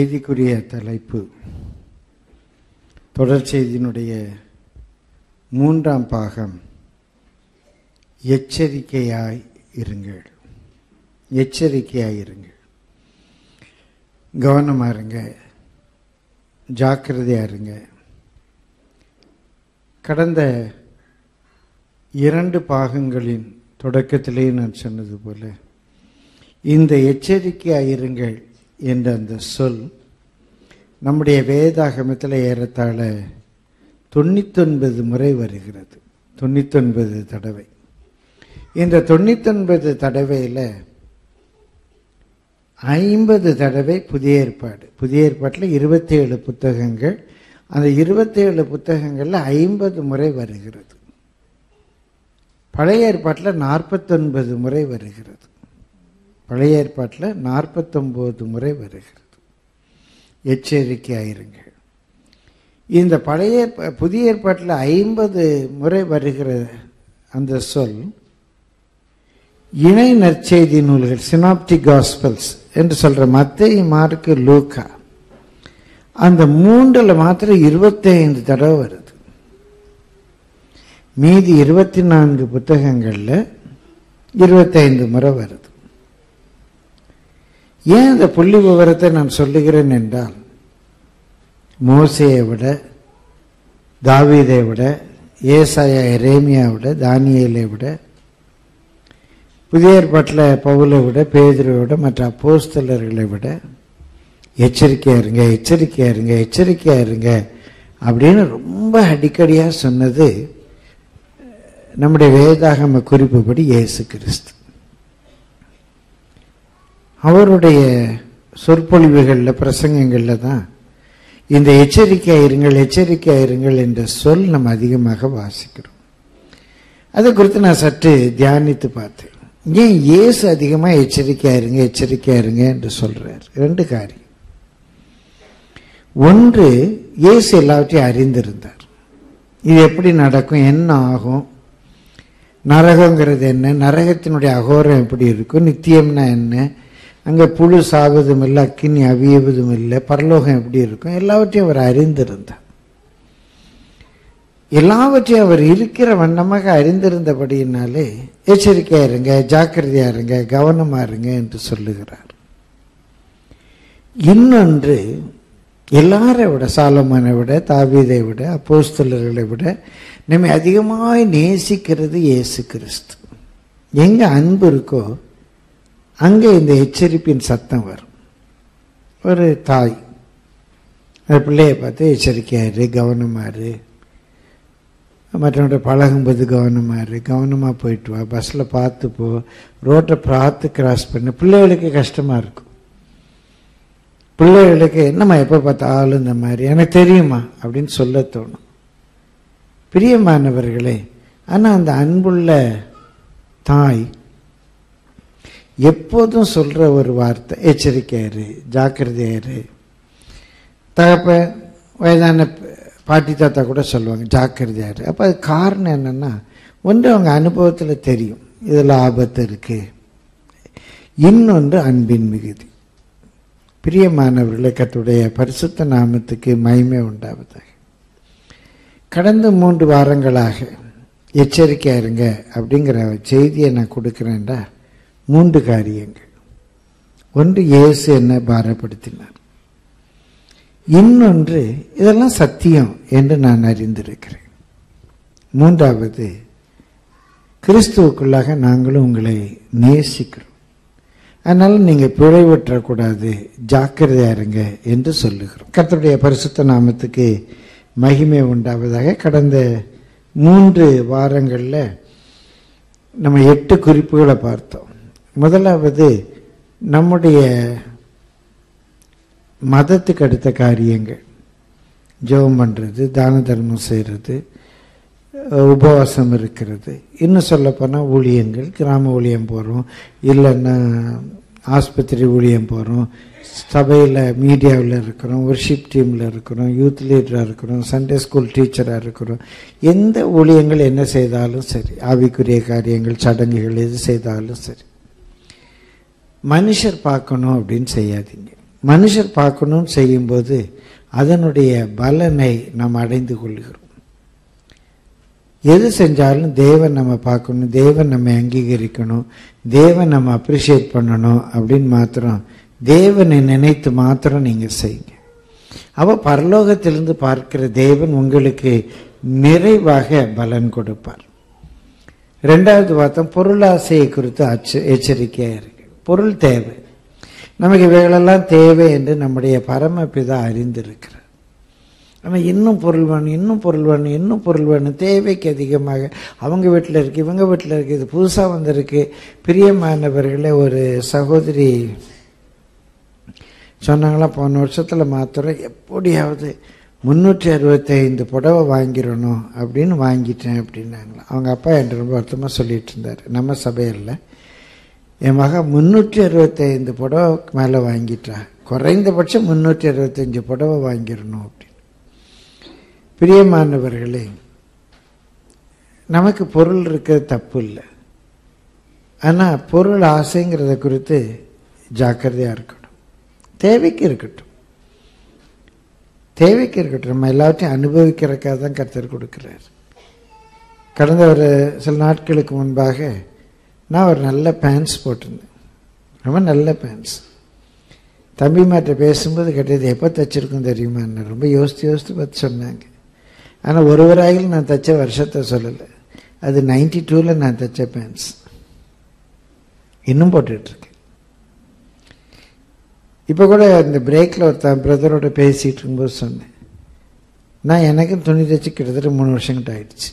செய்திக்குரிய தலைப்பு தொடர் செய்தியினுடைய மூன்றாம் பாகம் எச்சரிக்கையாய் இருங்கள் எச்சரிக்கையாய் இருங்கள் கவனமா இருங்க ஜாக்கிரதையா இருங்க கடந்த இரண்டு பாகங்களின் தொடக்கத்திலே நான் சொன்னது போல இந்த எச்சரிக்கையாய் இருங்கள் என்ற அந்த சொல் நம்முடைய வேதாகமத்தில் ஏறத்தாழ தொண்ணூத்தொன்பது முறை வருகிறது தொண்ணூத்தொன்பது தடவை இந்த தொண்ணூத்தொன்பது தடவையில் ஐம்பது தடவை புதிய ஏற்பாடு புதிய ஏற்பாட்டில் இருபத்தேழு புத்தகங்கள் அந்த இருபத்தேழு புத்தகங்களில் ஐம்பது முறை வருகிறது பழைய ஏற்பாட்டில் நாற்பத்தொன்பது முறை வருகிறது பழைய ஏற்பாட்டில் நாற்பத்தொம்போது முறை வருகிறது எச்சரிக்கையாயிருங்கள் இந்த பழைய ஏற்ப- புதிய ஏற்பாட்டில் ஐம்பது முறை வருகிற அந்த சொல் இணை நற்செய்தி நூல்கள் சினாப்டிக் காஸ்பல்ஸ் என்று சொல்ற மத்தேயு மார்க்கு லூக்கா அந்த மூன்றில் மாத்திரம் இருபத்தைந்து தடவை வருது மீதி இருபத்தி நான்கு புத்தகங்களில் இருபத்தைந்து முறை வருது ஏன் இந்த புள்ளி விவரத்தை நான் சொல்லுகிறேன் என்றால் மோசையை விட தாவீதை விட ஏசாயா எரேமியா விட தானியேலை விட புதிய ஏற்பாட்டில் பவுலை விட பேதுருவை விட மற்ற அப்போஸ்தலர்களை விட எச்சரிக்கையா இருங்க எச்சரிக்கையா இருங்க எச்சரிக்கையா இருங்க அப்படின்னு ரொம்ப அடிக்கடியாக சொன்னது நம்முடைய வேதாகம குறிப்புப்படி இயேசு கிறிஸ்து அவருடைய சொற்பொழிவுகளில் பிரசங்கங்களில் தான் இந்த எச்சரிக்கையா இருங்கள் எச்சரிக்கையா இருங்கள் என்ற சொல் நம்ம அதிகமாக வாசிக்கிறோம் அதை குறித்து நான் சற்று தியானித்து பார்த்தேன் ஏன் இயேசு அதிகமாக எச்சரிக்கையா இருங்க எச்சரிக்கையா இருங்க என்று சொல்றார் ரெண்டு காரியம் ஒன்று இயேசு எல்லாவற்றையும் அறிந்திருந்தார் இது எப்படி நடக்கும் என்ன ஆகும் நரகங்கிறது என்ன நரகத்தினுடைய அகோரம் எப்படி இருக்கும் நித்தியம்னா என்ன அங்கே புழு சாவதும் இல்லை அக்கினி அவியவதும் இல்லை பரலோகம் எப்படி இருக்கும் எல்லாவற்றையும் அவர் அறிந்திருந்தார் எல்லாவற்றையும் அவர் இருக்கிற வண்ணமாக அறிந்திருந்தபடியினாலே எச்சரிக்கையா இருங்க ஜாக்கிரதையா இருங்க கவனமா இருங்க என்று சொல்லுகிறார் இன்னொன்று எல்லாரை விட சாலமனை விட தாவீதை விட அப்போஸ்தலர்களை விட நம்மை அதிகமாய் நேசிக்கிறது இயேசு கிறிஸ்து எங்க அன்பு இருக்கோ அங்கே இந்த எச்சரிப்பின் சத்தம் வரும் ஒரு தாய் அந்த பிள்ளையை பார்த்து எச்சரிக்கையாரு கவனமாரு மற்றவங்க பழகும்போது கவனமா இரு கவனமாக போயிட்டு வா பஸ்ஸில் பார்த்து போ ரோட்டை பார்த்து கிராஸ் பண்ணு பிள்ளைகளுக்கு கஷ்டமாக இருக்கும் பிள்ளைகளுக்கு என்னம்மா எப்போ பார்த்தாலும் இந்த மாதிரி எனக்கு தெரியுமா அப்படின்னு சொல்ல தோணும் பிரியமானவர்களே ஆனால் அந்த அன்புள்ள தாய் எப்போதும் சொல்ற ஒரு வார்த்தை எச்சரிக்கையாரு ஜாக்கிரதையாரு தகப்ப வயதான பாட்டி தாத்தா கூட சொல்லுவாங்க ஜாக்கிரதையாரு அப்போ அது காரணம் என்னன்னா ஒன்று அவங்க அனுபவத்தில் தெரியும் இதில் ஆபத்து இருக்கு இன்னொன்று அன்பின் மிகுதி பிரியமானவர்களே கத்துடைய பரிசுத்த நாமத்துக்கு மகிமை உண்டாவதாக கடந்த மூன்று வாரங்களாக எச்சரிக்கையா இருங்க அப்படிங்கிற செய்தியை நான் கொடுக்குறேன்டா மூன்று காரியங்கள் ஒன்று இயேசு என்ன பாரப்படுத்தினார் இன்னொன்று இதெல்லாம் சத்தியம் என்று நான் அறிந்திருக்கிறேன் மூன்றாவது கிறிஸ்துவுக்குள்ளாக நாங்களும் உங்களை நேசிக்கிறோம் அதனால நீங்க பிழைவற்றக்கூடாது ஜாக்கிரதையா இருங்க என்று சொல்லுகிறோம் கர்த்தருடைய பரிசுத்த நாமத்துக்கு மகிமை உண்டாவதாக கடந்த மூன்று வாரங்கள்ல நம்ம எட்டு குறிப்புகளை பார்த்தோம் முதலாவது நம்முடைய மதத்துக்கு அடுத்த காரியங்கள் ஜெபம் பண்ணுறது தான தர்மம் செய்கிறது உபவாசம் இருக்கிறது இன்னும் சொல்லப்போனால் ஊழியங்கள் கிராம ஊழியம் போகிறோம் இல்லைன்னா ஆஸ்பத்திரி ஊழியம் போகிறோம் சபையில் மீடியாவில் இருக்கிறோம் ஒர்ஷிப் டீமில் இருக்கிறோம் யூத் லீடராக இருக்கிறோம் சண்டே ஸ்கூல் டீச்சராக இருக்கிறோம் எந்த ஊழியங்கள் என்ன செய்தாலும் சரி ஆவிக்குரிய காரியங்கள் சடங்குகள் எது செய்தாலும் சரி மனுஷர் பார்க்கணும் அப்படின்னு செய்யாதீங்க மனுஷர் பார்க்கணும்னு செய்யும்போது அதனுடைய பலனை நாம் அடைந்து கொள்கிறோம் எது செஞ்சாலும் தேவன் நம்ம பார்க்கணும் தேவன் நம்ம அங்கீகரிக்கணும் தேவன் நம்ம அப்ரிஷியேட் பண்ணணும் அப்படின்னு மாத்திரம் தேவனை நினைத்து மாத்திரம் நீங்கள் செய்யுங்க அவ பரலோகத்திலிருந்து பார்க்கிற தேவன் உங்களுக்கு நிறைவாக பலன் கொடுப்பார் ரெண்டாவது பார்த்தோம் பொருளாசையை குறித்து அச்ச எச்சரிக்கையாக இருக்கு பொருள் தேவை நமக்கு இவைகளெல்லாம் தேவை என்று நம்முடைய பரமபிதா அறிந்திருக்கிறார் ஆனால் இன்னும் பொருள் வேணும் இன்னும் பொருள் வேணும் இன்னும் பொருள் வேணும் தேவைக்கு அதிகமாக அவங்க வீட்டில் இருக்குது இவங்க வீட்டில் இருக்குது இது புதுசாக வந்திருக்கு பிரியமானவர்களே ஒரு சகோதரி சொன்னாங்களா போன வருஷத்தில் மாத்திரம் எப்படியாவது முந்நூற்றி அறுபத்தைந்து புடவை வாங்கிடணும் அப்படின்னு வாங்கிட்டேன் அப்படின்னாங்களா அவங்க அப்பா என்கிட்ட ரொம்ப வருத்தமாக சொல்லிட்டு இருந்தார் நம்ம சபையில் என் மக முந்நூற்றி அறுபத்தைந்து புடவை மேலே வாங்கிட்டா குறைந்தபட்சம் முந்நூற்றி அறுபத்தஞ்சு புடவை வாங்கிடணும் அப்படின்னு பிரியமானவர்களே நமக்கு பொருள் இருக்கிறது தப்பு இல்லை ஆனால் பொருள் ஆசைங்கிறத குறித்து ஜாக்கிரதையாக இருக்கணும் தேவைக்கு இருக்கட்டும் தேவைக்கு இருக்கட்டும் நம்ம எல்லாத்தையும் அனுபவிக்கிறதுக்காக தான் கருத்தர் கொடுக்குறார் கடந்த ஒரு சில நாட்களுக்கு முன்பாக நான் ஒரு நல்ல பேண்ட்ஸ் போட்டிருந்தேன் ரொம்ப நல்ல பேண்ட்ஸ் தம்பிமார்ட்ட பேசும்போது கேட்டது எப்போ தைச்சிருக்கும் தெரியுமா என்ன ரொம்ப யோசித்து யோசித்து பார்த்து சொன்னாங்க ஆனால் ஒரு வராயில் நான் தைச்ச வருஷத்தை சொல்லலை அது நைன்டி டூவில் நான் தைச்ச பேண்ட்ஸ் இன்னும் போட்டுட்ருக்கேன் இப்போ கூட இந்த பிரேக்கில் ஒருத்தன் பிரதரோட பேசிகிட்டு இருக்கும்போது சொன்னேன் நான் எனக்கு துணி தைச்சு கிட்டத்தட்ட மூணு வருஷம் கிட்ட ஆயிடுச்சு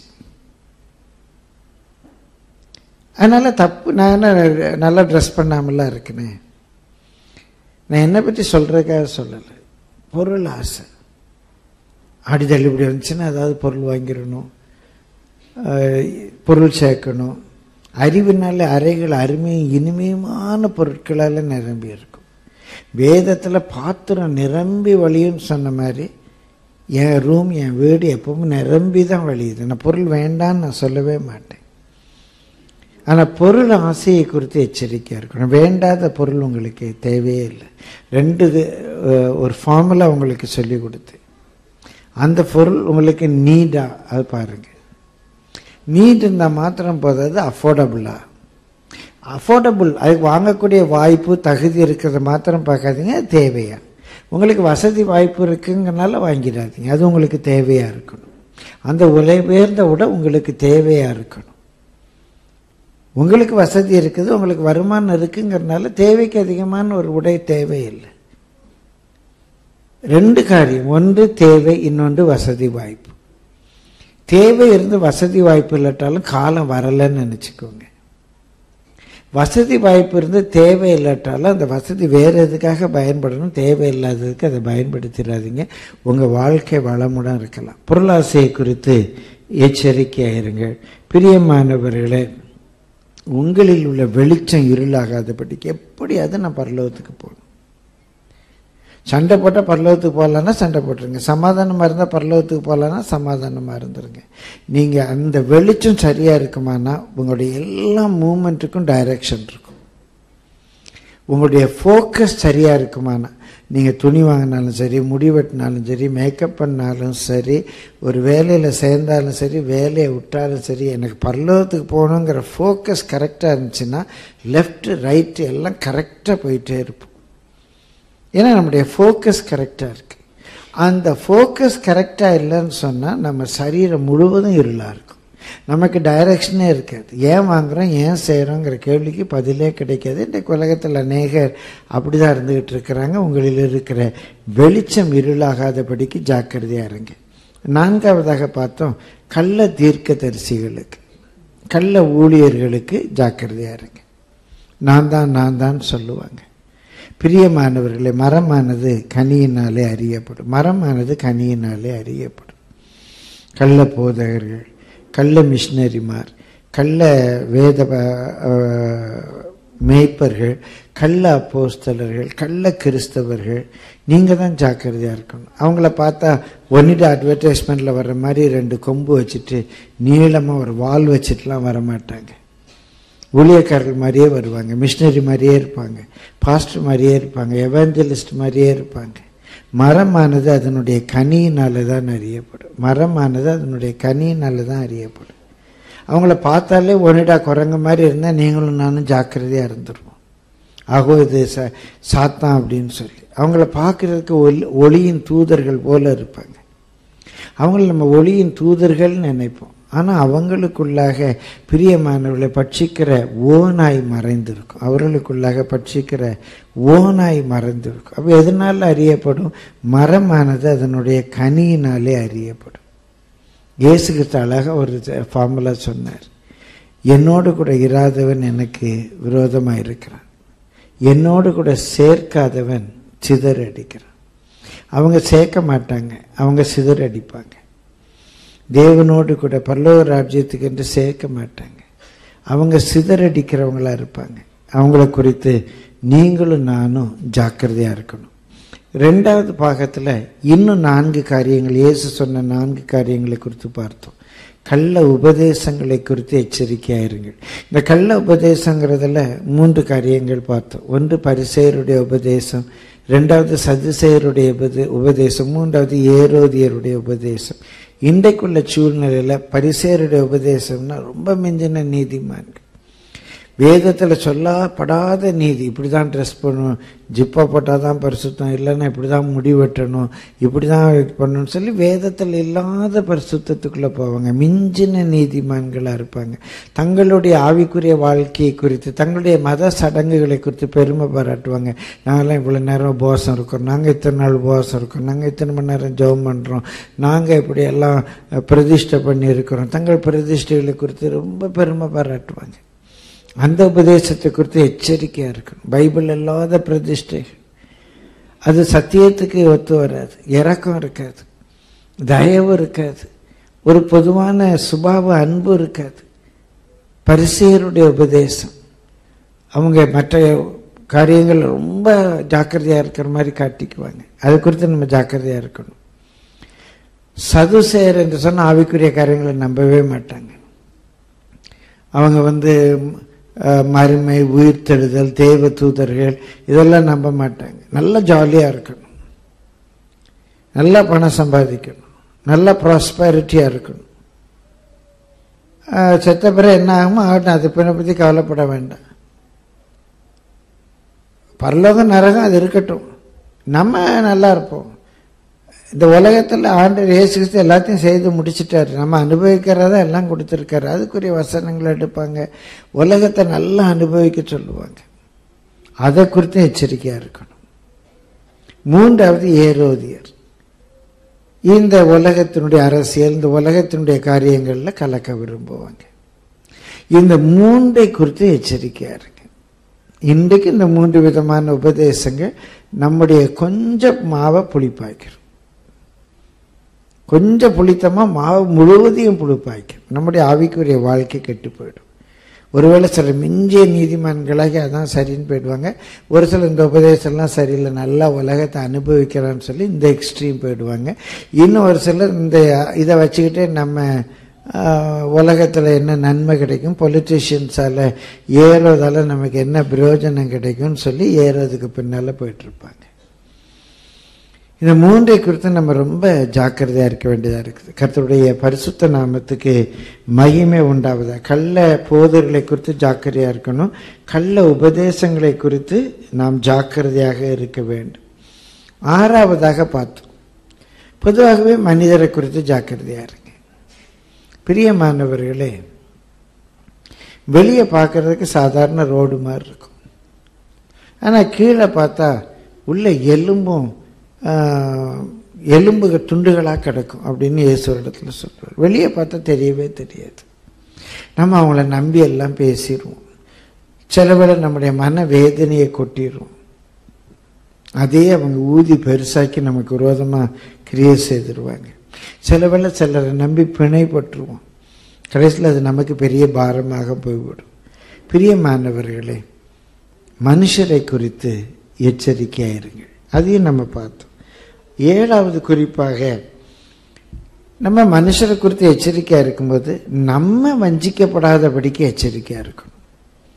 அதனால் தப்பு நான் என்ன நல்லா ட்ரெஸ் பண்ணாமலாம் இருக்கிறேன் நான் என்னை பற்றி சொல்கிறதுக்காக சொல்லலை பொருள் ஆசை ஆடி தள்ளுபடி வந்துச்சுன்னா ஏதாவது பொருள் வாங்கிடணும் பொருள் சேர்க்கணும் அறிவினால அறைகள் அருமையும் இனிமையுமான பொருட்களால் நிரம்பி இருக்கும் வேதத்தில் பாத்திரம் நிரம்பி வழியும்னு சொன்ன மாதிரி என் ரூம் என் வீடு எப்பவும் நிரம்பி தான் வழியுது நான் பொருள் வேண்டான்னு நான் சொல்லவே மாட்டேன் ஆனால் பொருள் ஆசையை குறித்து எச்சரிக்கையாக இருக்கணும் வேண்டாத பொருள் உங்களுக்கு தேவையே இல்லை ரெண்டு இது ஒரு ஃபார்முலா உங்களுக்கு சொல்லி கொடுத்து அந்த பொருள் உங்களுக்கு நீடா அது பாருங்க நீட் இருந்தால் மாத்திரம் போதாது அஃபோர்டபுளா அஃபோர்டபுள் அதுக்கு வாங்கக்கூடிய வாய்ப்பு தகுதி இருக்கிறத மாத்திரம் பார்க்காதீங்க அது தேவையா உங்களுக்கு வசதி வாய்ப்பு இருக்குங்கிறனால வாங்கிடாதீங்க அது உங்களுக்கு தேவையாக இருக்கணும் அந்த உலை உயர்ந்த உடை உங்களுக்கு தேவையாக இருக்கணும் உங்களுக்கு வசதி இருக்குது உங்களுக்கு வருமானம் இருக்குங்கிறனால தேவைக்கு அதிகமான ஒரு உடை தேவையில்லை ரெண்டு காரியம் ஒன்று தேவை இன்னொன்று வசதி வாய்ப்பு தேவை இருந்து வசதி வாய்ப்பு இல்லாட்டாலும் காலம் வரலைன்னு நினச்சிக்கோங்க வசதி வாய்ப்பு இருந்து தேவை இல்லாட்டாலும் அந்த வசதி வேறு எதுக்காக பயன்படணும் தேவையில்லாததுக்கு அதை பயன்படுத்திடாதீங்க உங்கள் வாழ்க்கை வளமுடன் இருக்கலாம் பொருளாசையை குறித்து எச்சரிக்கையாக இருங்கள் பிரியமானவர்களே உங்களில் உள்ள வெளிச்சம் இருளாகாதபடிக்கு எப்படியாவது நான் பரலோகத்துக்கு போகணும் சண்டை போட்டால் பரலோகத்துக்கு போகலான்னா சண்டை போட்டுருங்க சமாதானமாக இருந்தால் பரலோகத்துக்கு போகலான்னா சமாதானமாக இருந்துருங்க நீங்கள் அந்த வெளிச்சம் சரியாக இருக்குமானா உங்களுடைய எல்லா மூமெண்ட்டுக்கும் டைரக்ஷன் இருக்கும் உங்களுடைய ஃபோக்கஸ் சரியாக இருக்குமானா நீங்கள் துணி வாங்கினாலும் சரி முடி வெட்டினாலும் சரி மேக்கப் பண்ணாலும் சரி ஒரு வேலையில் சேர்ந்தாலும் சரி வேலையை விட்டாலும் சரி எனக்கு பரலோகத்துக்கு போகணுங்கிற ஃபோக்கஸ் கரெக்டாக இருந்துச்சுன்னா லெஃப்ட் ரைட்டு எல்லாம் கரெக்டாக போயிட்டே இருப்போம் ஏன்னா நம்முடைய ஃபோக்கஸ் கரெக்டாக இருக்குது அந்த ஃபோக்கஸ் கரெக்டாக இல்லைன்னு சொன்னால் நம்ம சரீரம் முழுவதும் இருளாக இருக்கும் நமக்கு டைரக்ஷனே இருக்காது ஏன் வாங்குகிறோம் ஏன் செய்கிறோங்கிற கேள்விக்கு பதிலே கிடைக்காது இன்றைக்கு உலகத்தில் அநேகர் அப்படி தான் இருந்துக்கிட்டு இருக்கிறாங்க உங்களில் இருக்கிற வெளிச்சம் இருளாகாதபடிக்கு ஜாக்கிரதையாக இருங்க நான்காவதாக பார்த்தோம் கள்ள தீர்க்க தரிசிகளுக்கு கள்ள ஊழியர்களுக்கு ஜாக்கிரதையாக இருங்க நான் தான் நான் தான் சொல்லுவாங்க பிரியமானவர்களே மரமானது கனியினாலே அறியப்படும் மரமானது கனியினாலே அறியப்படும் கள்ள போதகர்கள் கள்ள மிஷினரிமார் கள்ள வேத மேய்ப்பர்கள் கள்ள அப்போஸ்தலர்கள் கள்ள கிறிஸ்தவர்கள் நீங்கள் தான் ஜாக்கிரதையாக இருக்கணும் அவங்கள பார்த்தா ஒன்னிட அட்வர்டைஸ்மெண்ட்டில் வர்ற மாதிரி ரெண்டு கொம்பு வச்சுட்டு நீளமாக ஒரு வால் வச்சுட்டுலாம் வரமாட்டாங்க ஊழியக்காரர்கள் மாதிரியே வருவாங்க மிஷினரி மாதிரியே இருப்பாங்க பாஸ்டர் மாதிரியே இருப்பாங்க எவாஞ்சலிஸ்ட் மாதிரியே இருப்பாங்க மரமானது அதனுடைய கனியினால தான் அறியப்படும் மரமானது அதனுடைய கனியினால தான் அறியப்படும் அவங்கள பார்த்தாலே ஒனிடா குரங்கு மாதிரி இருந்தால் நீங்களும் நானும் ஜாக்கிரதையாக இருந்துருவோம் ஆகோ இது ச சாத்தான் அப்படின்னு சொல்லி அவங்கள பார்க்கறதுக்கு ஒளி ஒளியின் தூதர்கள் போல இருப்பாங்க அவங்கள நம்ம ஒளியின் தூதர்கள் நினைப்போம் ஆனால் அவங்களுக்குள்ளாக பிரியமானவர்களை பட்சிக்கிற ஓநாய் மறைந்திருக்கும் அவர்களுக்குள்ளாக பட்சிக்கிற ஓநாய் மறைந்திருக்கும் அப்போ எதனால் அறியப்படும் மரமானது அதனுடைய கனியினாலே அறியப்படும் இயேசுகிட்ட அழகாக ஒரு ஃபார்முலா சொன்னார் என்னோடு கூட இராதவன் எனக்கு விரோதமாக இருக்கிறான் என்னோடு கூட சேர்க்காதவன் சிதறடிக்கிறான் அவங்க சேர்க்க மாட்டாங்க அவங்க சிதறடிப்பாங்க தேவனோடு கூட பல்லவ ராஜ்யத்துக்கு என்று சேர்க்க மாட்டாங்க அவங்க சிதறடிக்கிறவங்களா இருப்பாங்க அவங்கள குறித்து நீங்களும் நானும் ஜாக்கிரதையாக இருக்கணும் ரெண்டாவது பாகத்தில் இன்னும் நான்கு காரியங்கள் இயேசு சொன்ன நான்கு காரியங்களை குறித்து பார்த்தோம் கள்ள உபதேசங்களை குறித்து எச்சரிக்கையாக இருங்கள் இந்த கள்ள உபதேசங்கிறதுல மூன்று காரியங்கள் பார்த்தோம் ஒன்று பரிசெயருடைய உபதேசம் ரெண்டாவது சதுசேயருடைய உபதே உபதேசம் மூன்றாவது ஏரோதியருடைய உபதேசம் இன்றைக்குள்ள சூழ்நிலையில் பரிசேருடைய உபதேசம்னா ரொம்ப மிஞ்சின நீதிமான்கள் வேதத்தில் சொல்லப்படாத நீதி இப்படி தான் ட்ரெஸ் பண்ணணும் ஜிப்பா போட்டால் தான் பரிசுத்தம் இல்லைன்னா இப்படி தான் முடி வெட்டணும் இப்படி தான் இது பண்ணணும்னு சொல்லி வேதத்தில் இல்லாத பரிசுத்தத்துக்குள்ளே போவாங்க மிஞ்சின நீதிமான்களாக இருப்பாங்க தங்களுடைய ஆவிக்குரிய வாழ்க்கையை குறித்து தங்களுடைய மத சடங்குகளை குறித்து பெருமை பாராட்டுவாங்க நாங்களாம் இவ்வளோ நேரம் உபவாசம் இருக்கோம் நாங்கள் இத்தனை நாள் உபவாசம் இருக்கோம் நாங்கள் இத்தனை மணி நேரம் ஜெபம் பண்ணுறோம் நாங்கள் இப்படி எல்லாம் பிரதிஷ்டை பண்ணி இருக்கிறோம் தங்கள் பிரதிஷ்டைகளை குறித்து ரொம்ப பெருமை பாராட்டுவாங்க அந்த உபதேசத்தை குறித்து எச்சரிக்கையாக இருக்கணும் பைபிள் இல்லாத பிரதிஷ்டைகள் அது சத்தியத்துக்கு ஒத்து வராது இறக்கம் இருக்காது தயவு இருக்காது ஒரு பொதுவான சுபாவ அன்பு இருக்காது பரிசெயருடைய உபதேசம் அவங்க மற்ற காரியங்கள் ரொம்ப ஜாக்கிரதையாக இருக்கிற மாதிரி காட்டிக்குவாங்க அது குறித்து நம்ம ஜாக்கிரதையாக இருக்கணும் சதுசேர் என்று சொன்ன ஆவிக்குரிய காரியங்களை நம்பவே மாட்டாங்க அவங்க வந்து மறுமை உயிர்த்தெழுதல் தேவ தூதர்கள் இதெல்லாம் நம்ப மாட்டாங்க நல்லா ஜாலியாக இருக்கணும் நல்லா பணம் சம்பாதிக்கணும் நல்லா ப்ராஸ்பரிட்டியாக இருக்கணும் செத்த பிறகு என்ன ஆகுமோ ஆகட்டும் அது பின்ன பற்றி கவலைப்பட வேண்டாம் பரலோகம் நரகம் அது இருக்கட்டும் நம்ம நல்லா இருப்போம் இந்த உலகத்தில் ஆண்டு இயேசு கிறிஸ்து எல்லாத்தையும் செய்து முடிச்சிட்டாரு நம்ம அனுபவிக்கிறத எல்லாம் கொடுத்துருக்காரு அதுக்குரிய வசனங்கள் எடுப்பாங்க உலகத்தை நல்லா அனுபவிக்க சொல்லுவாங்க அதை குறித்து எச்சரிக்கையாக இருக்கணும் மூன்றாவது ஏரோதியர் இந்த உலகத்தினுடைய அரசியல் இந்த உலகத்தினுடைய காரியங்களில் கலக்க விரும்புவாங்க இந்த மூன்றை குறித்து எச்சரிக்கையாக இருங்க இன்றைக்கு இந்த மூன்று விதமான உபதேசங்கள் நம்முடைய கொஞ்சம் மாவை புளிப்பாய்க்கிறோம் கொஞ்சம் புளித்தமாக மாவு முழுவதையும் புளிப்பாய்க்கும் நம்முடைய ஆவிக்குரிய வாழ்க்கை கெட்டு போயிடும் ஒருவேளை சில மிஞ்சிய நீதிமான்களாகி அதான் சரின்னு போயிடுவாங்க ஒரு சில இந்த உபதேசம்லாம் சரியில்லை நல்லா உலகத்தை அனுபவிக்கிறான்னு சொல்லி இந்த எக்ஸ்ட்ரீம் போயிடுவாங்க இன்னும் ஒரு சிலர் இந்த இதை வச்சுக்கிட்டே நம்ம உலகத்தில் என்ன நன்மை கிடைக்கும் பொலிட்டீஷியன்ஸால் ஏறோதால் நமக்கு என்ன பிரயோஜனம் கிடைக்கும்னு சொல்லி ஏறதுக்கு பின்னால் போயிட்டுருப்பாங்க இந்த மூன்றை குறித்து நம்ம ரொம்ப ஜாக்கிரதையாக இருக்க வேண்டியதாக இருக்குது கர்த்தருடைய பரிசுத்த நாமத்துக்கு மகிமை உண்டாவதா கள்ள போதர்களை குறித்து ஜாக்கிரதையாக இருக்கணும் கள்ள உபதேசங்களை குறித்து நாம் ஜாக்கிரதையாக இருக்க வேண்டும் ஆறாவதாக பார்த்தோம் பொதுவாகவே மனிதரை குறித்து ஜாக்கிரதையாக இருங்க பிரியமானவர்களே வெளியே பார்க்கறதுக்கு சாதாரண ரோடு மாதிரி இருக்கும் ஆனால் கீழே பார்த்தா உள்ள எலும்பும் எலும்பு துண்டுகளாக கிடக்கும் அப்படின்னு இயேசுவரிடத்தில் சொல்கிறார் வெளியே பார்த்தா தெரியவே தெரியாது நம்ம அவங்கள நம்பி எல்லாம் பேசிடுவோம் சில வேளை நம்முடைய மன வேதனையை கொட்டிடுவோம் அதே அவங்க ஊதி பெருசாக்கி நமக்கு விரோதமாக கிரியை செய்திருவாங்க சில வேளை சிலரை நம்பி பிணைப்பட்டுருவோம் கடைசியில் அது நமக்கு பெரிய பாரமாக போய்விடும் பிரியமானவர்களே மனுஷரை குறித்து எச்சரிக்கையாக இருங்கள் அதையும் நம்ம பார்த்தோம் ஏழாவது குறிப்பாக நம்ம மனுஷரை குறித்து எச்சரிக்கையாக இருக்கும்போது நம்ம வஞ்சிக்கப்படாதபடிக்கு எச்சரிக்கையாக இருக்கணும்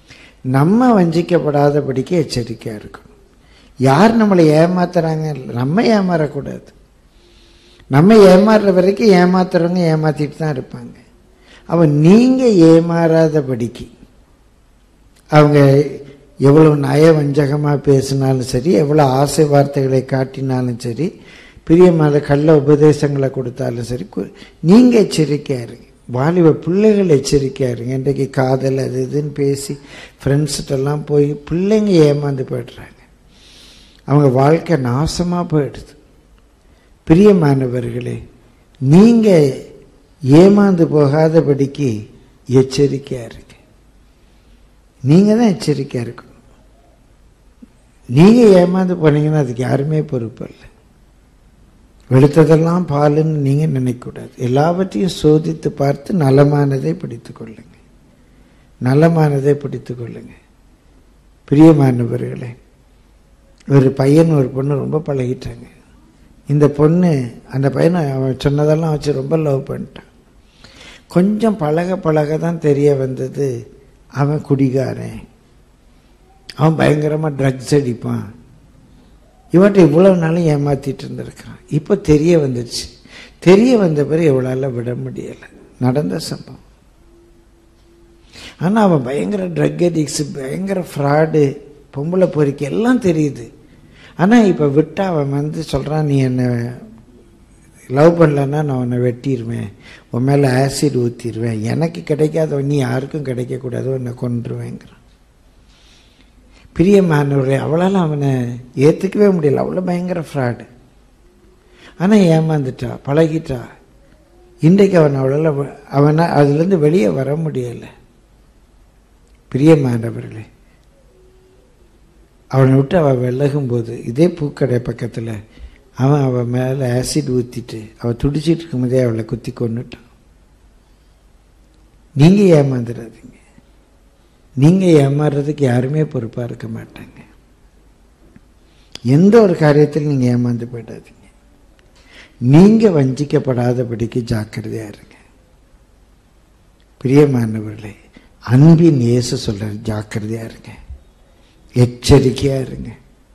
நம்ம வஞ்சிக்கப்படாதபடிக்கு எச்சரிக்கையாக இருக்கணும் யார் நம்மளை ஏமாத்துறாங்க நம்ம ஏமாறக்கூடாது நம்ம ஏமாறுற வரைக்கும் ஏமாத்துறவங்க ஏமாத்திட்டு தான் இருப்பாங்க அவன் நீங்கள் ஏமாறாதபடிக்கு அவங்க எவ்வளவு நய வஞ்சகமாக பேசினாலும் சரி எவ்வளோ ஆசை வார்த்தைகளை காட்டினாலும் சரி பிரியமான கள்ள உபதேசங்களை கொடுத்தாலும் சரி நீங்கள் எச்சரிக்கையாக இருங்க வாலிப பிள்ளைகள் எச்சரிக்கையாக இருங்க இன்றைக்கு காதல் அது இதுன்னு பேசி ஃப்ரெண்ட்ஸ்கிட்டலாம் போய் பிள்ளைங்க ஏமாந்து போய்டுறாங்க அவங்க வாழ்க்கை நாசமாக போயிடுது பிரியமானவர்களே நீங்கள் ஏமாந்து போகாதபடிக்கு எச்சரிக்கையாக இருங்க நீங்கள் தான் எச்சரிக்கையாக இருக்கணும் நீங்கள் ஏமாந்து போனீங்கன்னா அதுக்கு யாருமே பொறுப்பு இல்லை வெளுத்ததெல்லாம் பாலுன்னு நீங்கள் நினைக்கக்கூடாது எல்லாவற்றையும் சோதித்து பார்த்து நலமானதை பிடித்து கொள்ளுங்க நலமானதை பிடித்து கொள்ளுங்க பிரியமானவர்களே ஒரு பையன் ஒரு பொண்ணு ரொம்ப பழகிட்டாங்க இந்த பொண்ணு அந்த பையனை அவன் சொன்னதெல்லாம் வச்சு ரொம்ப லவ் பண்ணிட்டான் கொஞ்சம் பழக பழக தான் தெரிய வந்தது அவன் குடிகாரன் அவன் பயங்கரமாக ட்ரக்ஸ் அடிப்பான் இவன்ட்ட இவ்வளவு நாளும் ஏமாத்திட்டு இருந்திருக்கான் இப்போ தெரிய வந்துடுச்சு தெரிய வந்த பிறகு இவளால் விட முடியலை நடந்த சம்பவம் ஆனால் அவன் பயங்கர ட்ரக் அடிக்ஸ் பயங்கர ஃப்ராடு பொம்பளை பொறிக்கை எல்லாம் தெரியுது ஆனால் இப்போ விட்டா அவன் வந்து சொல்கிறான் நீ என்னை லவ் பண்ணலன்னா நான் உன்னை வெட்டிடுவேன் உன் மேலே ஆசிட் ஊற்றிடுவேன் எனக்கு கிடைக்காதவன் நீ யாருக்கும் கிடைக்கக்கூடாது உன்னை கொன்றுவேங்கிறான் பிரியமானவர்களே அவளால் அவனை ஏற்றுக்கவே முடியல அவ்வளோ பயங்கர ஃப்ராடு ஆனால் ஏமாந்துட்டா பழகிட்டா இன்றைக்கு அவன் அவளால் அவனை அதுலேருந்து வெளியே வர முடியலை பிரியமானவர்களே அவனை விட்டு அவள் விலகும்போது இதே பூக்கடை பக்கத்தில் அவன் அவன் மேலே ஆசிட் ஊற்றிட்டு அவள் துடிச்சிட்டு இருக்கும்போதே அவளை குத்தி கொண்டுட்டான் நீங்கள் ஏமாந்துடாதீங்க நீங்கள் ஏமாறுறதுக்கு யாருமே பொறுப்பாக இருக்க மாட்டாங்க எந்த ஒரு காரியத்தில் நீங்கள் ஏமாந்து போயிடாதீங்க நீங்கள் வஞ்சிக்கப்படாதபடிக்கு ஜாக்கிரதையாக இருங்க பிரியமானவர்களே அன்பின் இயேசு சொல்கிறார் ஜாக்கிரதையாக இருங்க எச்சரிக்கையாக இருங்க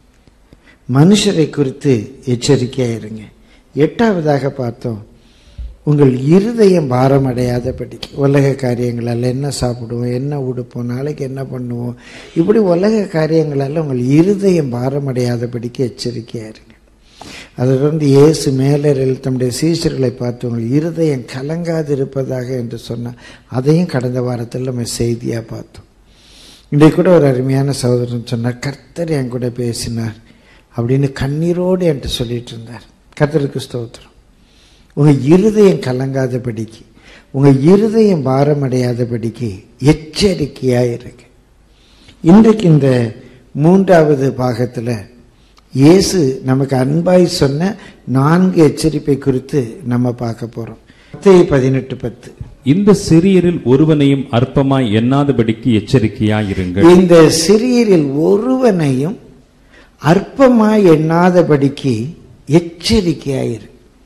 மனுஷரை குறித்து எச்சரிக்கையாக இருங்க எட்டாவதாக பார்த்தோம் உங்கள் இருதயம் பாரமடையாதபடி உலக காரியங்களால் என்ன சாப்பிடுவோம் என்ன உடுப்போம் நாளைக்கு என்ன பண்ணுவோம் இப்படி உலக காரியங்களால் உங்கள் இருதயம் பாரமடையாதபடிக்கு எச்சரிக்கையாக இருங்க அதை வந்து இயேசு மேலரில் தம்முடைய சீசர்களை பார்த்து உங்கள் இருதயம் கலங்காது இருப்பதாக என்று சொன்னால் அதையும் கடந்த வாரத்தில் நம்ம செய்தியாக பார்த்தோம் இன்றைக்கு கூட ஒரு அருமையான சகோதரன் சொன்னார் கர்த்தர் என் கூட பேசினார் அப்படின்னு கண்ணீரோடு என்கிட்ட சொல்லிட்டு இருந்தார் கர்த்தருக்கு ஸ்தோத்திரம் உங்கள் இருதயம் கலங்காதபடிக்கு உங்கள் இருதயம் பாரமடையாதபடிக்கு எச்சரிக்கையாக இருக்கு இன்றைக்கு இந்த மூன்றாவது பாகத்தில் இயேசு நமக்கு அன்பாய் சொன்ன நான்கு எச்சரிப்பை குறித்து நம்ம பார்க்க போகிறோம் மத்தேயு பதினெட்டு பத்து இந்த சிறியரில் ஒருவனையும் அற்பமாய் எண்ணாதபடிக்கு எச்சரிக்கையாயிருங்கள் இந்த சிறியரில் ஒருவனையும் அற்பமாய் எண்ணாதபடிக்கு எச்சரிக்கையாயிரு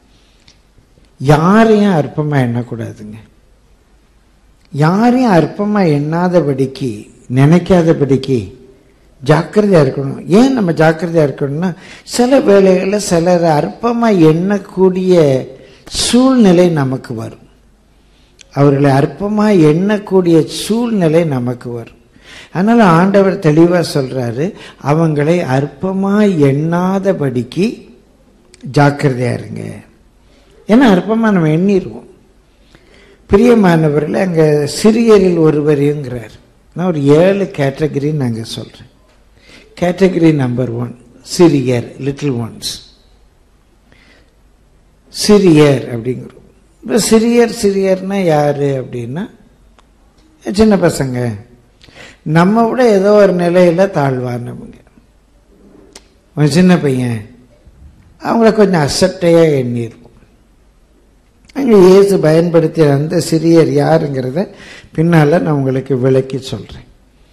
யாரையும் அற்பமா எண்ணக்கூடாதுங்க யாரையும் அற்பமா எண்ணாதபடிக்கு நினைக்காதபடிக்கு ஜாக்கிரதையா இருக்கணும் ஏன் நம்ம ஜாக்கிரதையா இருக்கணும்னா சில வேளைகளில் சிலர் அற்பமா எண்ணக்கூடிய சூழ்நிலை நமக்கு வரும் அவர்களை அற்பமா எண்ணக்கூடிய சூழ்நிலை நமக்கு வரும் அதனால ஆண்டவர் தெளிவா சொல்றாரு அவங்களை அற்பமா எண்ணாதபடிக்கு ஜாக்கிரதையா இருங்க ஏன்னா அற்பமா நம்ம எண்ணிடுவோம் பிரியமானவர்கள் அங்க சிறியரில் ஒருவரையுங்கிறார் நான் ஒரு ஏழு கேட்டகரி நாங்கள் சொல்றேன் கேட்டகரி நம்பர் ஒன் சிறியர் லிட்டில் ஒன்ஸ் சிறியர் அப்படிங்கிறோம் இப்போ சிறியர் சிறியர்னா யாரு அப்படின்னா சின்ன பசங்க நம்ம விட ஏதோ ஒரு நிலையில தாழ்வானவங்க ஒரு சின்ன பையன் அவங்கள கொஞ்சம் அசட்டையாக எண்ணிருப்போம் அங்கே இயேசு பயன்படுத்திய அந்த சிறியர் யாருங்கிறத பின்னால் நான் உங்களுக்கு விளக்கி சொல்கிறேன்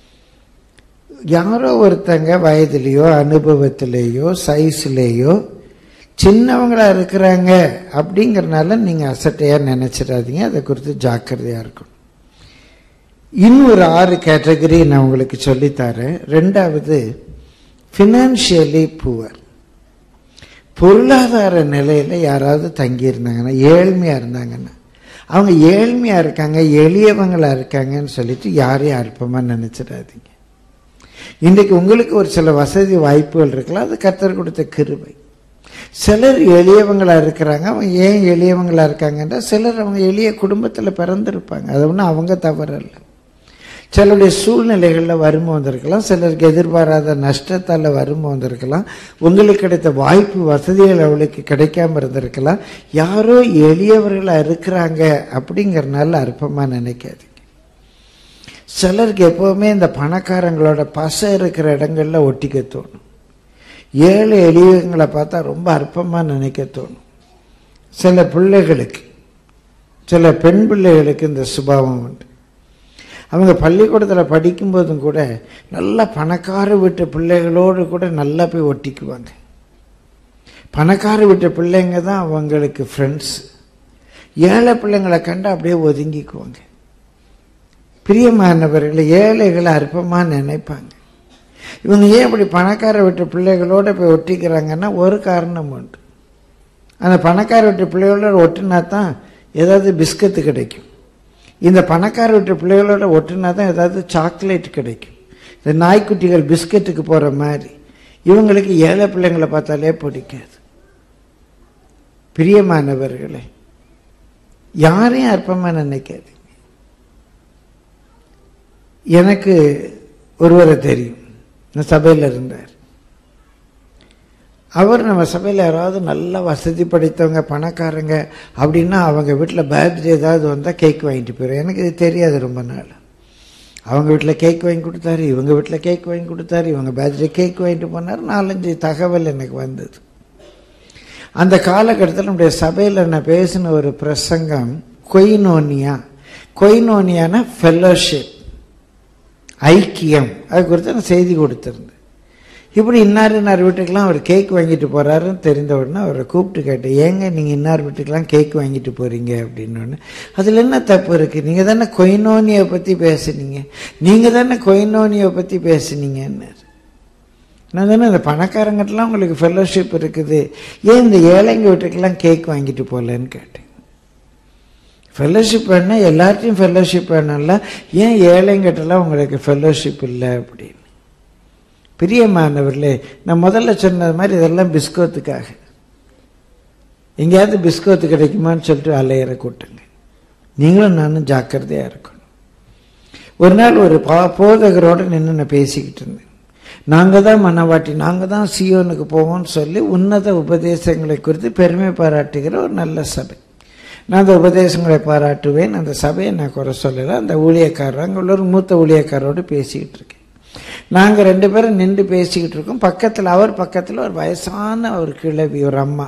யாரோ ஒருத்தங்க வயதுலேயோ அனுபவத்திலேயோ சைஸ்லேயோ சின்னவங்களா இருக்கிறாங்க அப்படிங்கிறனால நீங்கள் அசட்டையாக நினச்சிடாதீங்க அதை குறித்து ஜாக்கிரதையாக இருக்கணும் இன்னும் ஒரு ஆறு கேட்டகரி நான் உங்களுக்கு சொல்லித்தரேன் ரெண்டாவது ஃபினான்ஷியலி புவர் பொருளாதார நிலையில் யாராவது தங்கியிருந்தாங்கன்னா ஏழ்மையாக இருந்தாங்கன்னா அவங்க ஏழ்மையாக இருக்காங்க எளியவங்களா இருக்காங்கன்னு சொல்லிட்டு யாரையும் அற்பமாக நினச்சிடாதீங்க இன்றைக்கு உங்களுக்கு ஒரு சில வசதி வாய்ப்புகள் இருக்கலாம் அது கர்த்தர் கொடுத்த கிருபை சிலர் எளியவங்களா இருக்கிறாங்க அவங்க ஏன் எளியவங்களா இருக்காங்கன்னா சிலர் அவங்க எளிய குடும்பத்தில் பிறந்திருப்பாங்க அது ஒன்றும் அவங்க தவறல்ல சிலருடைய சூழ்நிலைகளில் வறுமை வந்திருக்கலாம் சிலருக்கு எதிர்பாராத நஷ்டத்தால் வறுமை வந்திருக்கலாம் உங்களுக்கு கிடைத்த வாய்ப்பு வசதிகள் அவளுக்கு கிடைக்காம இருந்திருக்கலாம் யாரோ எளியவர்களாக இருக்கிறாங்க அப்படிங்கிறனால அற்பமாக நினைக்காதீங்க சிலருக்கு எப்போவுமே இந்த பணக்காரங்களோட பசை இருக்கிற இடங்கள்ல ஒட்டிக்க தோணும் ஏழை எளியவங்களை பார்த்தா ரொம்ப அற்பமாக நினைக்க தோணும் சில பிள்ளைகளுக்கு சில பெண் பிள்ளைகளுக்கு இந்த சுபாவம் உண்டு அவங்க பள்ளிக்கூடத்தில் படிக்கும்போதும் கூட நல்ல பணக்கார வீட்டு பிள்ளைகளோடு கூட நல்லா போய் ஒட்டிக்குவாங்க பணக்கார வீட்டு பிள்ளைங்க தான் அவங்களுக்கு ஃப்ரெண்ட்ஸ் ஏழை பிள்ளைங்களை கண்டு அப்படியே ஒதுங்கிக்குவாங்க பிரியமானவர்களை ஏழைகளை அற்பமாக நினைப்பாங்க இவங்க ஏன் இப்படி பணக்கார வீட்டு பிள்ளைகளோட போய் ஒட்டிக்கிறாங்கன்னா ஒரு காரணம் உண்டு அந்த பணக்கார வீட்டு பிள்ளைகளோட ஒட்டினா தான் ஏதாவது பிஸ்கத்து கிடைக்கும் இந்த பணக்கார வீட்டு பிள்ளைகளோட ஒட்டினா தான் ஏதாவது சாக்லேட் கிடைக்கும் இந்த நாய்க்குட்டிகள் பிஸ்கட்டுக்கு போகிற மாதிரி இவங்களுக்கு ஏழை பிள்ளைங்களை பார்த்தாலே பிடிக்காது பிரியமானவர்களே யாரையும் அற்பமாக நினைக்காது எனக்கு ஒருவரை தெரியும் நான் சபையில் இருந்தார் அவர் நம்ம சபையில் யாராவது நல்ல வசதி படைத்தவங்க பணக்காரங்க அப்படின்னா அவங்க வீட்டில் பர்த்டே ஏதாவது வந்தால் கேக் வாங்கிட்டு போயிடும் எனக்கு இது தெரியாது ரொம்ப நாள் அவங்க வீட்டில் கேக் வாங்கி கொடுத்தாரு இவங்க வீட்டில் கேக் வாங்கி கொடுத்தாரு இவங்க பர்த்டே கேக் வாங்கிட்டு போனார் நாலஞ்சு தகவல் எனக்கு வந்தது அந்த காலகட்டத்தில் நம்முடைய சபையில் நான் பேசின ஒரு பிரசங்கம் கொய்னோனியா கொய்னோனியான ஃபெல்லோஷிப் ஐக்கியம் அது குறித்து நான் செய்தி கொடுத்துருந்தேன் இப்படி இன்னார் இன்னார் வீட்டுக்கெல்லாம் அவர் கேக் வாங்கிட்டு போகிறாருன்னு தெரிந்த உடனே அவரை கூப்பிட்டு கேட்டேன் ஏங்க நீங்கள் இன்னார் வீட்டுக்கெல்லாம் கேக் வாங்கிட்டு போகிறீங்க அப்படின்னு அதில் என்ன தப்பு இருக்குது நீங்கள் தானே கொய்னோனியை பற்றி பேசுனீங்க நீங்கள் தானே கொய்னோனியை பற்றி பேசுனீங்கன்னு நான் தானே இந்த பணக்காரங்கிட்டலாம் உங்களுக்கு ஃபெல்லோஷிப் இருக்குது ஏன் இந்த ஏழைங்க வீட்டுக்கெல்லாம் கேக் வாங்கிட்டு போகலன்னு கேட்டேன் ஃபெல்லோஷிப் வேணா எல்லார்ட்டையும் ஃபெல்லோஷிப் வேணும்ல ஏன் ஏழைங்கிட்டலாம் உங்களுக்கு ஃபெல்லோஷிப் இல்லை அப்படின்னு பிரியமானவர்களே நான் முதல்ல சொன்னது மாதிரி இதெல்லாம் பிஸ்கோத்துக்காக எங்கேயாவது பிஸ்கோத்து கிடைக்குமான்னு சொல்லிட்டு அலையிற கூட்டங்க நீங்களும் நானும் ஜாக்கிரதையாக இருக்கணும் ஒரு நாள் ஒரு பா போதகரோடு நின்று நான் பேசிக்கிட்டு இருந்தேன் நாங்கள் தான் மனவாட்டி நாங்கள் தான் சியோனுக்கு போவோம்னு சொல்லி உன்னத உபதேசங்களை குறித்து பெருமை பாராட்டுகிற ஒரு நல்ல சபை நான் அந்த உபதேசங்களை பாராட்டுவேன் அந்த சபையை நான் குறை சொல்லலை அந்த ஊழியக்காரர் அங்கே உள்ள ஒரு மூத்த ஊழியக்காரோடு பேசிக்கிட்டு இருக்கேன் நாங்கள் ரெண்டு பேரும் நின்று பேசிக்கிட்டு இருக்கோம் பக்கத்தில் அவர் பக்கத்தில் ஒரு வயசான ஒரு கிழவி ஒரு அம்மா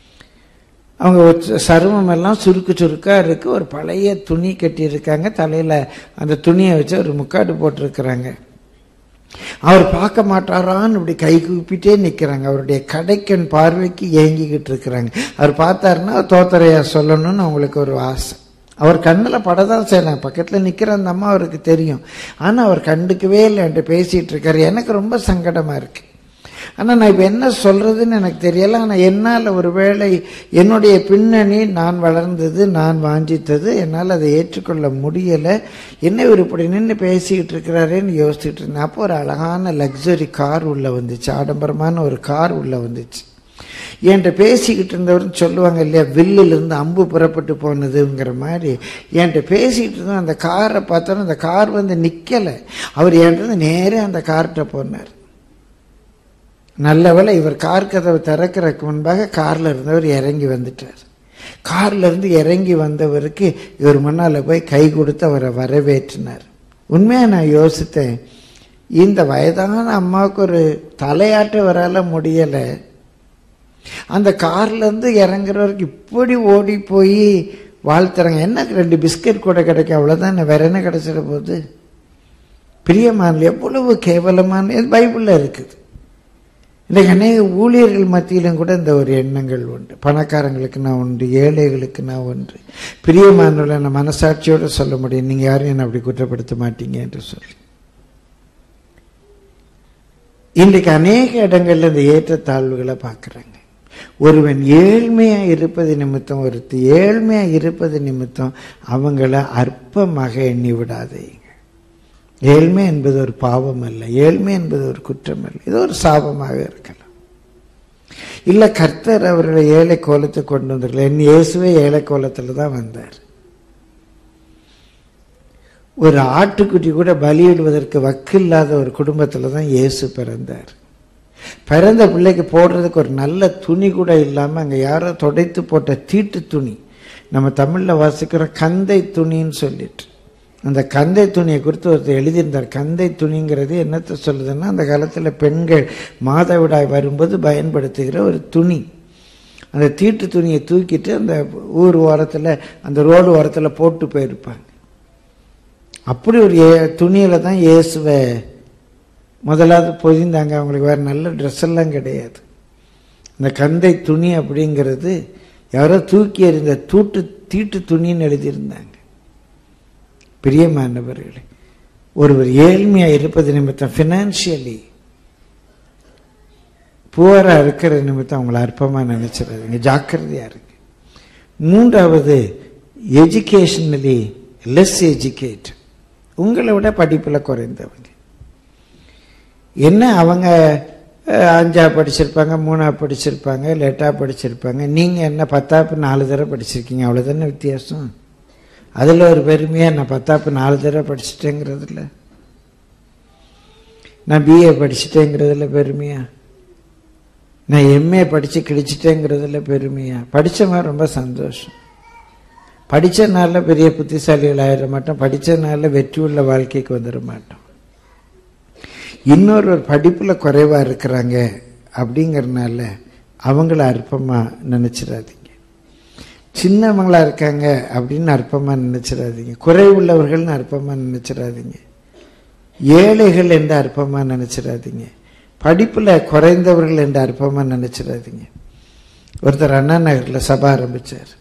அவங்க சருமம் எல்லாம் சுருக்கு சுருக்காக இருக்குது ஒரு பழைய துணி கட்டியிருக்காங்க தலையில் அந்த துணியை வச்சு ஒரு முக்காடு போட்டிருக்கிறாங்க அவர் பார்க்க மாட்டாரான்னு இப்படி கை கூப்பிட்டே நிற்கிறாங்க அவருடைய கடைக்கண் பார்வைக்கு ஏங்கிக்கிட்டு இருக்கிறாங்க அவர் பார்த்தாருன்னா தோத்தரையா சொல்லணும்னு அவங்களுக்கு ஒரு ஆசை அவர் கண்ணில் படதான் செய்யலாம் பக்கத்தில் நிற்கிற அந்த அம்மா அவருக்கு தெரியும் ஆனால் அவர் கண்டுக்கவே இல்லை என்கிட்ட பேசிகிட்டு இருக்காரு எனக்கு ரொம்ப சங்கடமாக இருக்குது ஆனால் நான் இப்போ என்ன சொல்கிறதுன்னு எனக்கு தெரியலை ஆனால் என்னால் ஒரு வேளை என்னுடைய பின்னணி நான் வளர்ந்தது நான் வாஞ்சித்தது என்னால் அதை ஏற்றுக்கொள்ள முடியலை என்ன இவர் இப்படி நின்று பேசிக்கிட்டு இருக்கிறாரேன்னு யோசிச்சுட்டு இருந்தேன் அப்போ ஒரு அழகான லக்ஸரி கார் உள்ளே வந்துச்சு ஆடம்பரமான ஒரு கார் உள்ளே வந்துச்சு என்கிட்ட பேசிக்கிட்டு இருந்தவர்னு சொல்லுவாங்க இல்லையா வில்லிலிருந்து அம்பு புறப்பட்டு போனதுங்கிற மாதிரி என்கிட்ட பேசிக்கிட்டு இருந்தோம் அந்த காரை பார்த்தோன்னா அந்த கார் வந்து நிற்கலை அவர் என்கிட்ட நேரே அந்த கார்கிட்ட போனார் நல்ல வேளை இவர் கார் கதவை திறக்கிறதுக்கு முன்பாக காரில் இருந்தவர் இறங்கி வந்துட்டார் கார்ல இருந்து இறங்கி வந்தவருக்கு இவர் முன்னால் போய் கை கொடுத்து அவரை வரவேற்றினார் உண்மையாக நான் யோசித்தேன் இந்த வயதான அம்மாவுக்கு ஒரு தலையாட்ட வரால முடியலை அந்த கார்லேருந்து இறங்குறவருக்கு இப்படி ஓடி போய் வாழ்த்துறாங்க என்ன ரெண்டு பிஸ்கட் கூட கிடைக்கும் அவ்வளோதான் வேற என்ன கிடைச்சிட போகுது பிரியமான எவ்வளவு கேவலமான பைபிளில் இருக்குது இன்றைக்கு அநேக ஊழியர்கள் மத்தியிலும் கூட இந்த ஒரு எண்ணங்கள் உண்டு பணக்காரங்களுக்கு நான் உண்டு ஏழைகளுக்கு நான் ஒன்று பிரியமானவர்களை நான் மனசாட்சியோடு சொல்ல முடியும் நீங்கள் யாரும் என்னை அப்படி குற்றப்படுத்த மாட்டீங்க என்று சொல்லி இன்றைக்கு அநேக இடங்கள்ல இந்த ஏற்றத்தாழ்வுகளை பார்க்குறாங்க ஒருவன் ஏழ்மையா இருப்பது நிமித்தம் ஒருத்தி ஏழ்மையா இருப்பது நிமித்தம் அவங்கள அற்பமாக எண்ணி விடாதீங்க ஏழ்மை என்பது ஒரு பாவம் அல்ல ஏழ்மை என்பது ஒரு குற்றம் அல்ல இது ஒரு சாபமாக இருக்கலாம் இல்ல கர்த்தர் அவர்களை ஏழை கோலத்தை கொண்டு வந்திருக்கல என் இயேசுவே ஏழை கோலத்துல தான் வந்தார் ஒரு ஆட்டுக்குட்டி கூட பலியிடுவதற்கு வக்கில்லாத ஒரு குடும்பத்துல தான் இயேசு பிறந்தார் பிறந்த பிள்ளைக்கு போடுறதுக்கு ஒரு நல்ல துணி கூட இல்லாம அங்க யாரோ துடைத்து போட்ட தீட்டு துணி நம்ம தமிழ்ல வாசிக்கிற கந்தை துணின்னு சொல்லிட்டு அந்த கந்தை துணியை குறித்து ஒருத்தர் எழுதியிருந்தார் கந்தை துணிங்கிறது என்னத்தை சொல்லுதுன்னா அந்த காலத்துல பெண்கள் மாதவிடாய் வரும்போது பயன்படுத்துகிற ஒரு துணி அந்த தீட்டு துணியை தூக்கிட்டு அந்த ஊர் ஓரத்துல அந்த ரோடு ஓரத்துல போட்டு போயிருப்பாங்க அப்படி ஒரு ஏ- துணியில தான் இயேசுவை முதலாவது பொதிந்தாங்க அவங்களுக்கு வேற நல்ல ட்ரெஸ் எல்லாம் கிடையாது இந்த கந்தை துணி அப்படிங்கிறது யாரோ தூக்கி எறிந்த தூட்டு தீட்டு துணின்னு எழுதியிருந்தாங்க பிரியமானவர்களே ஒருவர் ஏழ்மையா இருப்பது நிமித்தம் ஃபினான்ஷியலி புவரா இருக்கிற நிமித்தம் அவங்கள அற்பமா நினைச்சிடாதீங்க ஜாக்கிரதையா இருங்க மூன்றாவது எஜுகேஷனலி லெஸ் எஜுகேட் உங்களை விட படிப்புல குறைந்தவங்க என்ன அவங்க அஹ், அஞ்சா படிச்சிருப்பாங்க மூணா படிச்சிருப்பாங்க லேட்டா படிச்சிருப்பாங்க நீங்க என்ன பத்தாப்பு நாலு தடவை படிச்சிருக்கீங்க அவ்வளவுதானே வித்தியாசம் அதுல ஒரு பெருமையா நான் பத்தாப்பு நாலு தடவை படிச்சிட்டேங்கிறதுல நான் பிஏ படிச்சிட்டேங்கிறதுல பெருமையா நான் எம்ஏ படிச்சு கிழிச்சிட்டேங்கிறதுல பெருமையா படிச்சவன் ரொம்ப சந்தோஷம் படிச்சனால பெரிய புத்திசாலிகள் ஆயிட மாட்டோம் படிச்சனால வெற்றி உள்ள வாழ்க்கைக்கு வந்துட மாட்டோம் இன்னொரு ஒரு படிப்புல குறைவா இருக்கிறாங்க அப்படிங்கறதுனால அவங்கள அற்பமா நினைச்சிடாதீங்க சின்னவங்களா இருக்காங்க அப்படின்னு அற்பமா நினைச்சிடாதீங்க குறைவுள்ளவர்கள்னு அற்பமா நினைச்சிடாதீங்க ஏழைகள் என்று அற்பமா நினைச்சிடாதீங்க படிப்புல குறைந்தவர்கள் என்று அற்பமா நினைச்சிடாதீங்க ஒருத்தர் அண்ணா நகர்ல சபை ஆரம்பிச்சார்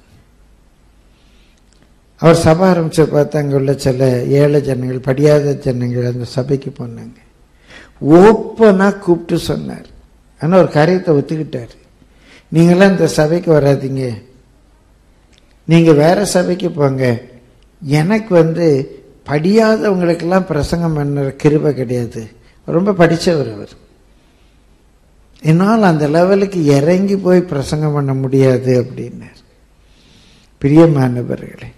அவர் சபை ஆரம்பிச்ச பார்த்து அங்க உள்ள சில ஏழை ஜனங்கள் படியாத ஜனங்கள் அந்த சபைக்கு போனாங்க ஓப்பனா கூப்பிட்டு சொன்னார் ஆனா ஒரு காரியத்தை ஒத்துக்கிட்டாரு நீங்களாம் இந்த சபைக்கு வராதீங்க நீங்க வேற சபைக்கு போங்க எனக்கு வந்து படியாதவங்களுக்கெல்லாம் பிரசங்கம் பண்ணுற கிருபை கிடையாது ரொம்ப படிச்சவர் அவர் என்னால் அந்த லெவலுக்கு இறங்கி போய் பிரசங்கம் பண்ண முடியாது அப்படின்னார் பிரியமானவர்களே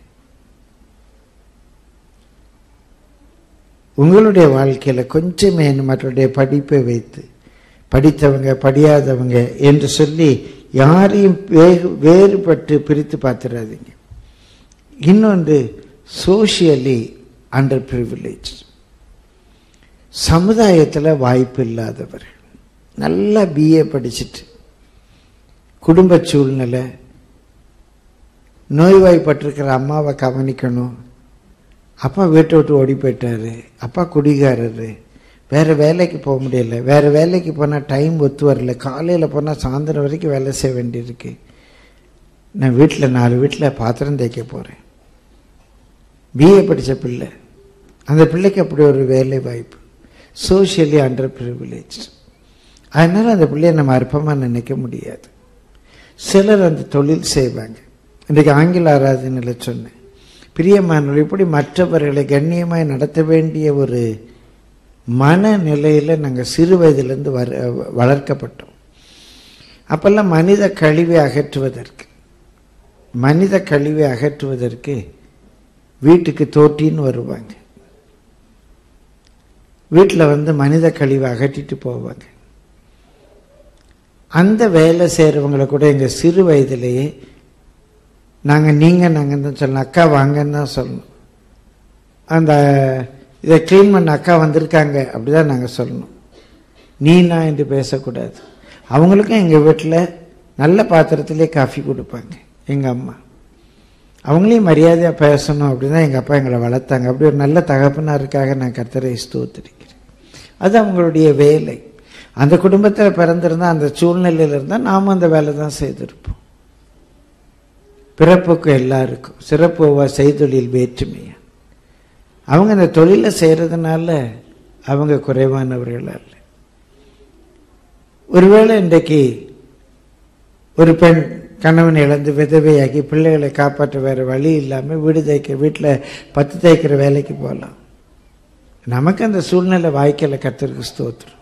உங்களுடைய வாழ்க்கையில கொஞ்சமே மற்றவருடைய படிப்பை வைத்து படித்தவங்க படியாதவங்க என்று சொல்லி யாரையும் வேறு- வேறுபட்டு பிரித்து பார்த்துடாதீங்க இன்னொன்று சோஷியலி அண்டர் ப்ரிவிலேஜ் சமுதாயத்தில் வாய்ப்பு இல்லாதவர்கள் நல்லா பிஏ படிச்சுட்டு குடும்ப சூழ்நிலை நோய்வாய்ப்பட்டிருக்கிற அம்மாவை கவனிக்கணும் அப்பா வீட்டை விட்டு ஓடி போயிட்டாரு அப்பா குடிகாரரு வேற வேலைக்கு போக முடியல வேற வேலைக்கு போனால் டைம் ஒத்து வரல காலையில் போனால் சாயந்தரம் வரைக்கும் வேலை செய்ய வேண்டியிருக்கு நான் வீட்டில் நாலு வீட்டில் பாத்திரம் தேய்க்க போகிறேன் பிஏ படித்த பிள்ளை அந்த பிள்ளைக்கு அப்படி ஒரு வேலை வாய்ப்பு சோஷியலி அண்டர் ப்ரிவிலேஜ் அதனால அந்த பிள்ளையை நம்ம அற்பமாக நினைக்க முடியாது சிலர் அந்த தொழில் செய்வாங்க இன்றைக்கு ஆங்கில ஆராதனையில் சொன்னேன் பிரியமானவர் இப்படி மற்றவர்களை கண்ணியமாய் நடத்த வேண்டிய ஒரு மனநிலையில் நாங்கள் சிறு வயதிலிருந்து வர வளர்க்கப்பட்டோம் அப்பெல்லாம் மனித கழிவை அகற்றுவதற்கு மனித கழிவை அகற்றுவதற்கு வீட்டுக்கு தோட்டின்னு வருவாங்க வீட்டில் வந்து மனித கழிவை அகற்றிட்டு போவாங்க அந்த வேலை செய்கிறவங்களை கூட எங்கள் சிறு வயதிலேயே நாங்கள் நீங்கள் நாங்கள் தான் சொல்லணும் அக்கா வாங்கன்னு தான் சொல்லணும் அந்த இதை க்ளீன் பண்ண அக்கா வந்திருக்காங்க அப்படிதான் நாங்கள் சொல்லணும் நீ நான் என்று பேசக்கூடாது அவங்களுக்கும் எங்கள் வீட்டில் நல்ல பாத்திரத்திலே காஃபி கொடுப்பாங்க எங்கள் அம்மா அவங்களையும் மரியாதையாக பேசணும் அப்படின்னு தான் எங்கள் அப்பா எங்களை வளர்த்தாங்க அப்படி ஒரு நல்ல தகப்பனாருக்காக நான் கர்த்தரை ஸ்தோத்திரிக்கிறேன் அது அவங்களுடைய வேலை அந்த குடும்பத்தில் பிறந்திருந்தா அந்த சூழ்நிலையில் இருந்தால் நாமும் அந்த வேலை தான் செய்திருப்போம் பிறப்புக்கு எல்லாருக்கும் சிறப்பு செய்தொழில் வேற்றுமையா அவங்க அந்த தொழிலை செய்கிறதுனால அவங்க குறைவானவர்கள் அல்ல ஒருவேளை இன்றைக்கு ஒரு பெண் கணவன் இழந்து விதவையாகி பிள்ளைகளை காப்பாற்ற வேறு வழி இல்லாமல் வீடு தைக்க வீட்டில் பத்து தைக்கிற வேலைக்கு போகலாம் நமக்கு அந்த சூழ்நிலை வாய்க்கல கத்திற்கு ஸ்தோத்திரம்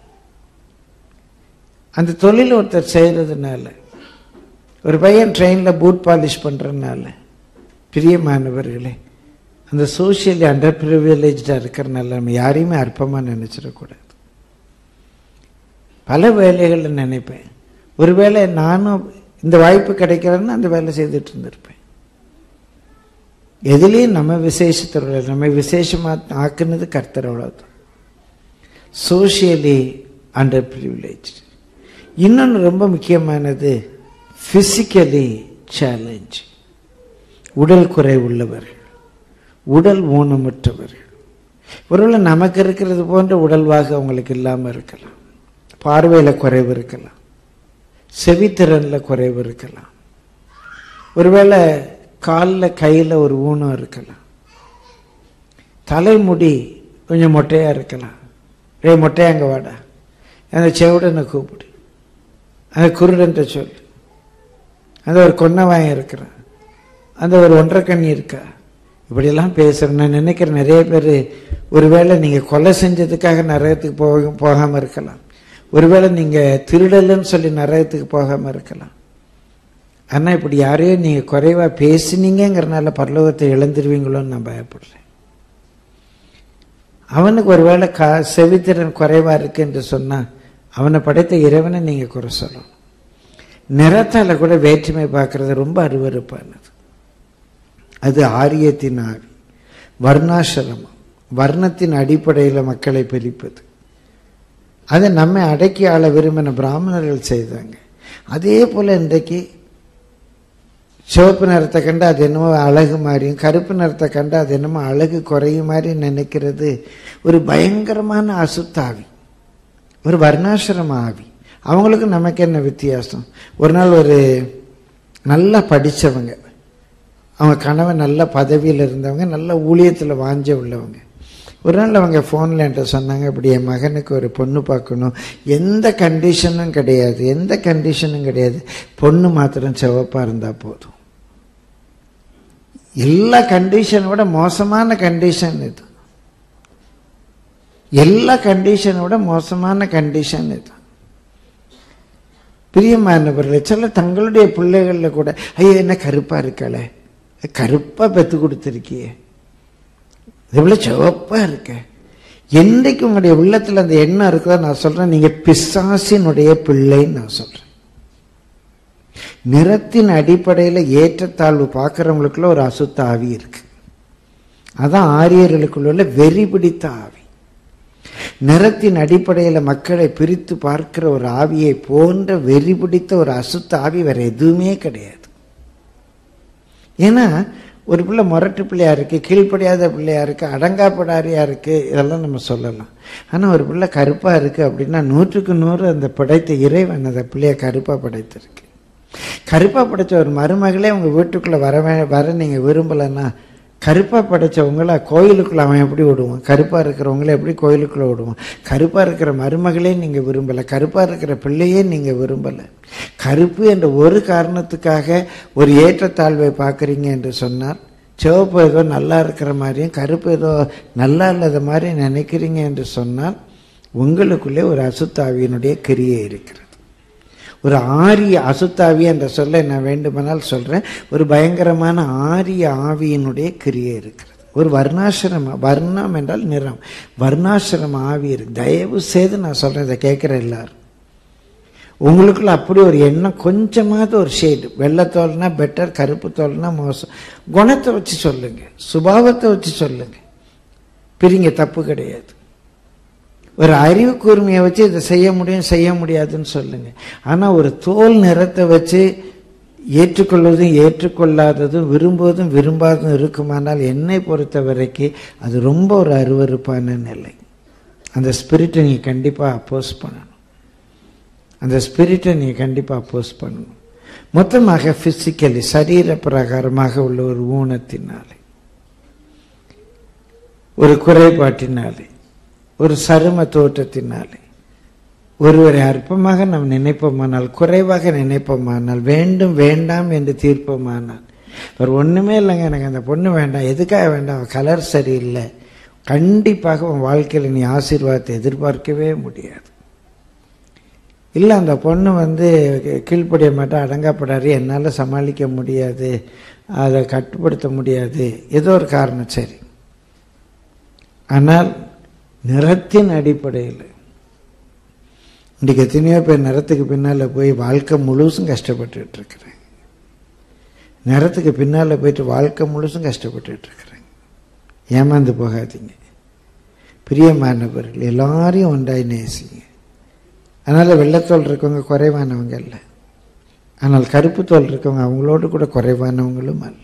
அந்த தொழில் ஒருத்தர் செய்கிறதுனால ஒரு பையன் ட்ரெயினில் பூட் பாலிஷ் பண்ணுறதுனால பிரியமானவர்களே அந்த சோஷியலி அண்டர் ப்ரிவிலேஜாக இருக்கிறனால நம்ம யாரையுமே அற்பமாக நினச்சிடக்கூடாது பல வேலைகளில் நினைப்பேன் ஒருவேளை நானும் இந்த வாய்ப்பு கிடைக்கிறேன்னு அந்த வேலை செய்துட்டு இருந்திருப்பேன் எதுலேயும் நம்ம விசேஷத்தில் நம்ம விசேஷமாக ஆக்குனது கர்த்தர் அவ்வளோதான் சோஷியலி அண்டர் ப்ரிவிலேஜ் இன்னொன்று ரொம்ப முக்கியமானது ஃபிசிக்கலி சேலஞ்ச் உடல் குறை உள்ளவர்கள் உடல் ஊனமுற்றவர்கள் ஒருவேளை நமக்கு இருக்கிறது போன்ற உடல்வாக அவங்களுக்கு இல்லாமல் இருக்கலாம் பார்வையில் குறைவு இருக்கலாம் செவித்திறனில் குறைவு இருக்கலாம் ஒருவேளை காலில் கையில் ஒரு ஊனம் இருக்கலாம் தலைமுடி கொஞ்சம் மொட்டையாக இருக்கலாம் ஏ மொட்டையாங்க வாடா அந்த செவிடனை கூப்பிடு அந்த குருடன்ட்ட சொல்லு அந்த ஒரு கொன்னவாயம் இருக்கிறான் அந்த ஒரு ஒன்றரை கண்ணி இருக்கா இப்படியெல்லாம் பேசுகிறேன் நான் நினைக்கிறேன் நிறைய பேர் ஒருவேளை நீங்கள் கொலை செஞ்சதுக்காக நரகத்துக்கு போக போகாமல் இருக்கலாம் ஒருவேளை நீங்கள் திருடலன்னு சொல்லி நரகத்துக்கு போகாமல் இருக்கலாம் ஆனால் இப்படி யாரையோ நீங்கள் குறைவாக பேசுனீங்கிறனால பரலோகத்தை இழந்துருவீங்களோன்னு நான் பயப்படுறேன் அவனுக்கு ஒருவேளை கா செவித்திறன் குறைவாக இருக்கு என்று சொன்னால் அவனை படைத்த இறைவனை நீங்கள் குறை சொல்லணும் நிறத்தால் கூட வேற்றுமை பார்க்கறது ரொம்ப அருவறுப்பானது அது ஆரியத்தின் ஆவி வர்ணாசிரமம் வர்ணத்தின் அடிப்படையில் மக்களை பிரிப்பது அதை நம்மை அடக்கி ஆள விரும்பின பிராமணர்கள் செய்தாங்க அதே போல் இன்றைக்கு சிவப்பு நிறத்தை கண்டு அது என்னமோ அழகு மாதிரியும் கருப்பு நிறத்தை கண்டு அது என்னமோ அழகு குறையும் மாதிரி நினைக்கிறது ஒரு பயங்கரமான அசுத்தாவி ஒரு வர்ணாசிரம ஆவி அவங்களுக்கு நமக்கு என்ன வித்தியாசம் ஒரு நாள் ஒரு நல்லா படித்தவங்க அவங்க கணவன் நல்ல பதவியில் இருந்தவங்க நல்ல ஊழியத்தில் வாஞ்ச உள்ளவங்க ஒரு நாள் அவங்க ஃபோனில் என்கிட்ட சொன்னாங்க இப்படி என் மகனுக்கு ஒரு பொண்ணு பார்க்கணும் எந்த கண்டிஷனும் கிடையாது எந்த கண்டிஷனும் கிடையாது பொண்ணு மாத்திரம் சிவப்பாக இருந்தால் போதும் எல்லா கண்டிஷனை விட மோசமான கண்டிஷன் இது எல்லா கண்டிஷனை விட மோசமான கண்டிஷன் இது பிரியமானவர்கள் சில தங்களுடைய பிள்ளைகளில் கூட ஐயோ என்ன கருப்பாக இருக்காளே கருப்பாக பெற்று கொடுத்துருக்கியே இவ்வளோ சிவப்பாக இருக்க என்றைக்கு உங்களுடைய உள்ளத்தில் அந்த எண்ணம் இருக்குதோ நான் சொல்கிறேன் நீங்கள் பிசாசினுடைய பிள்ளைன்னு நான் சொல்கிறேன் நிறத்தின் அடிப்படையில் ஏற்றத்தாழ்வு பார்க்குறவங்களுக்குள்ள ஒரு அசுத்த ஆவி இருக்கு அதான் ஆரியர்களுக்குள்ள வெறி பிடித்த ஆவி நிறத்தின் அடிப்படையில் மக்களை பிரித்து பார்க்கிற ஒரு ஆவியை போன்ற வெறி பிடித்த ஒரு அசுத்த ஆவி வேற எதுவுமே கிடையாது ஏன்னா ஒரு பிள்ளை முரட்டு பிள்ளையா இருக்கு கீழ்ப்படியாத பிள்ளையா இருக்கு அடங்காப்படாரியா இருக்கு இதெல்லாம் நம்ம சொல்லலாம் ஆனால் ஒரு பிள்ளை கருப்பா இருக்கு அப்படின்னா நூற்றுக்கு நூறு அந்த படைத்த இறைவன் அந்த பிள்ளைய கருப்பா படைத்திருக்கு கருப்பா படைச்ச ஒரு மருமகளே உங்க வீட்டுக்குள்ள வர வர நீங்க விரும்பலைன்னா கருப்பா படைச்சவங்கள கோயிலுக்குள்ள அவன் எப்படி விடுவான் கருப்பா இருக்கிறவங்கள எப்படி கோயிலுக்குள்ள விடுவான் கருப்பா இருக்கிற மருமகளே நீங்க விரும்பல கருப்பா இருக்கிற பிள்ளையே நீங்க விரும்பல கருப்பு என்ற ஒரு காரணத்துக்காக ஒரு ஏற்றத்தாழ்வை பார்க்குறீங்க என்று சொன்னால் சிவப்பு ஏதோ நல்லா இருக்கிற மாதிரியும் கருப்பு ஏதோ நல்லா இல்லாத மாதிரி நினைக்கிறீங்க என்று சொன்னால் உங்களுக்குள்ளே ஒரு அசுத்தாவியினுடைய கிரியை இருக்கிறது ஒரு ஆரிய அசுத்தாவி என்ற சொல்ல நான் வேண்டுமானால் சொல்றேன் ஒரு பயங்கரமான ஆரிய ஆவியினுடைய கிரியை இருக்கிறது ஒரு வர்ணாசிரம வர்ணம் என்றால் நிறம் வர்ணாசிரம ஆவி இருக்கு தயவு செய்து நான் சொல்றேன் இதை கேட்குற எல்லாரும் உங்களுக்குள்ள அப்படி ஒரு எண்ணம் கொஞ்சமாவது ஒரு ஷேடு வெள்ளத்தோல்னா பெட்டர் கருப்பு தோல்னா மோசம் குணத்தை வச்சு சொல்லுங்க சுபாவத்தை வச்சு சொல்லுங்க பிரிங்க தப்பு கிடையாது ஒரு அறிவு கூர்மையை வச்சு இதை செய்ய முடியும் செய்ய முடியாதுன்னு சொல்லுங்க ஆனால் ஒரு தோல் நிறத்தை வச்சு ஏற்றுக்கொள்வதும் ஏற்றுக்கொள்ளாததும் விரும்புவதும் விரும்பாததும் இருக்குமானால் என்னை பொறுத்த வரைக்கும் அது ரொம்ப ஒரு அருவறுப்பான நிலை அந்த ஸ்பிரிட்டை நீங்கள் கண்டிப்பாக அப்போஸ் பண்ணணும் அந்த ஸ்பிரிட்டை நீ கண்டிப்பாக அப்போஸ் பண்ணணும் மொத்தமாக பிசிக்கலி சரீர பிரகாரமாக உள்ள ஒரு ஊனத்தினாலே ஒரு குறைபாட்டினாலே ஒரு சரும தோற்றத்தினாலே ஒருவரை அற்பமாக நாம் நினைப்போமானால் குறைவாக நினைப்போமானால் வேண்டும் வேண்டாம் என்று தீர்ப்போமானால் வேறு ஒன்றுமே இல்லைங்க எனக்கு அந்த பொண்ணு வேண்டாம் எதுக்காக வேண்டாம் கலர் சரியில்லை கண்டிப்பாக உன் வாழ்க்கையில் நீ ஆசீர்வாதத்தை எதிர்பார்க்கவே முடியாது இல்லை அந்த பொண்ணு வந்து கீழ்ப்படிய மாட்டா அடங்கப்படாது என்னால் சமாளிக்க முடியாது அதை கட்டுப்படுத்த முடியாது ஏதோ ஒரு காரணம் சரி ஆனால் நிறத்தின் அடிப்படையில் இன்றைக்கு எத்தனையோ பேர் நிறத்துக்கு பின்னால் போய் வாழ்க்கை முழுசும் கஷ்டப்பட்டுட்டு இருக்கிறேன் நிறத்துக்கு பின்னால் போயிட்டு வாழ்க்கை முழுசும் கஷ்டப்பட்டுட்டு இருக்கிறேன் ஏமாந்து போகாதீங்க பிரியமானவர்கள் எல்லாரையும் ஒன்றாய் நேசிங்க அதனால் வெள்ளத்தோல் இருக்கவங்க குறைவானவங்க அல்ல ஆனால் கருப்பு தோல் இருக்கவங்க அவங்களோடு கூட குறைவானவங்களும் அல்ல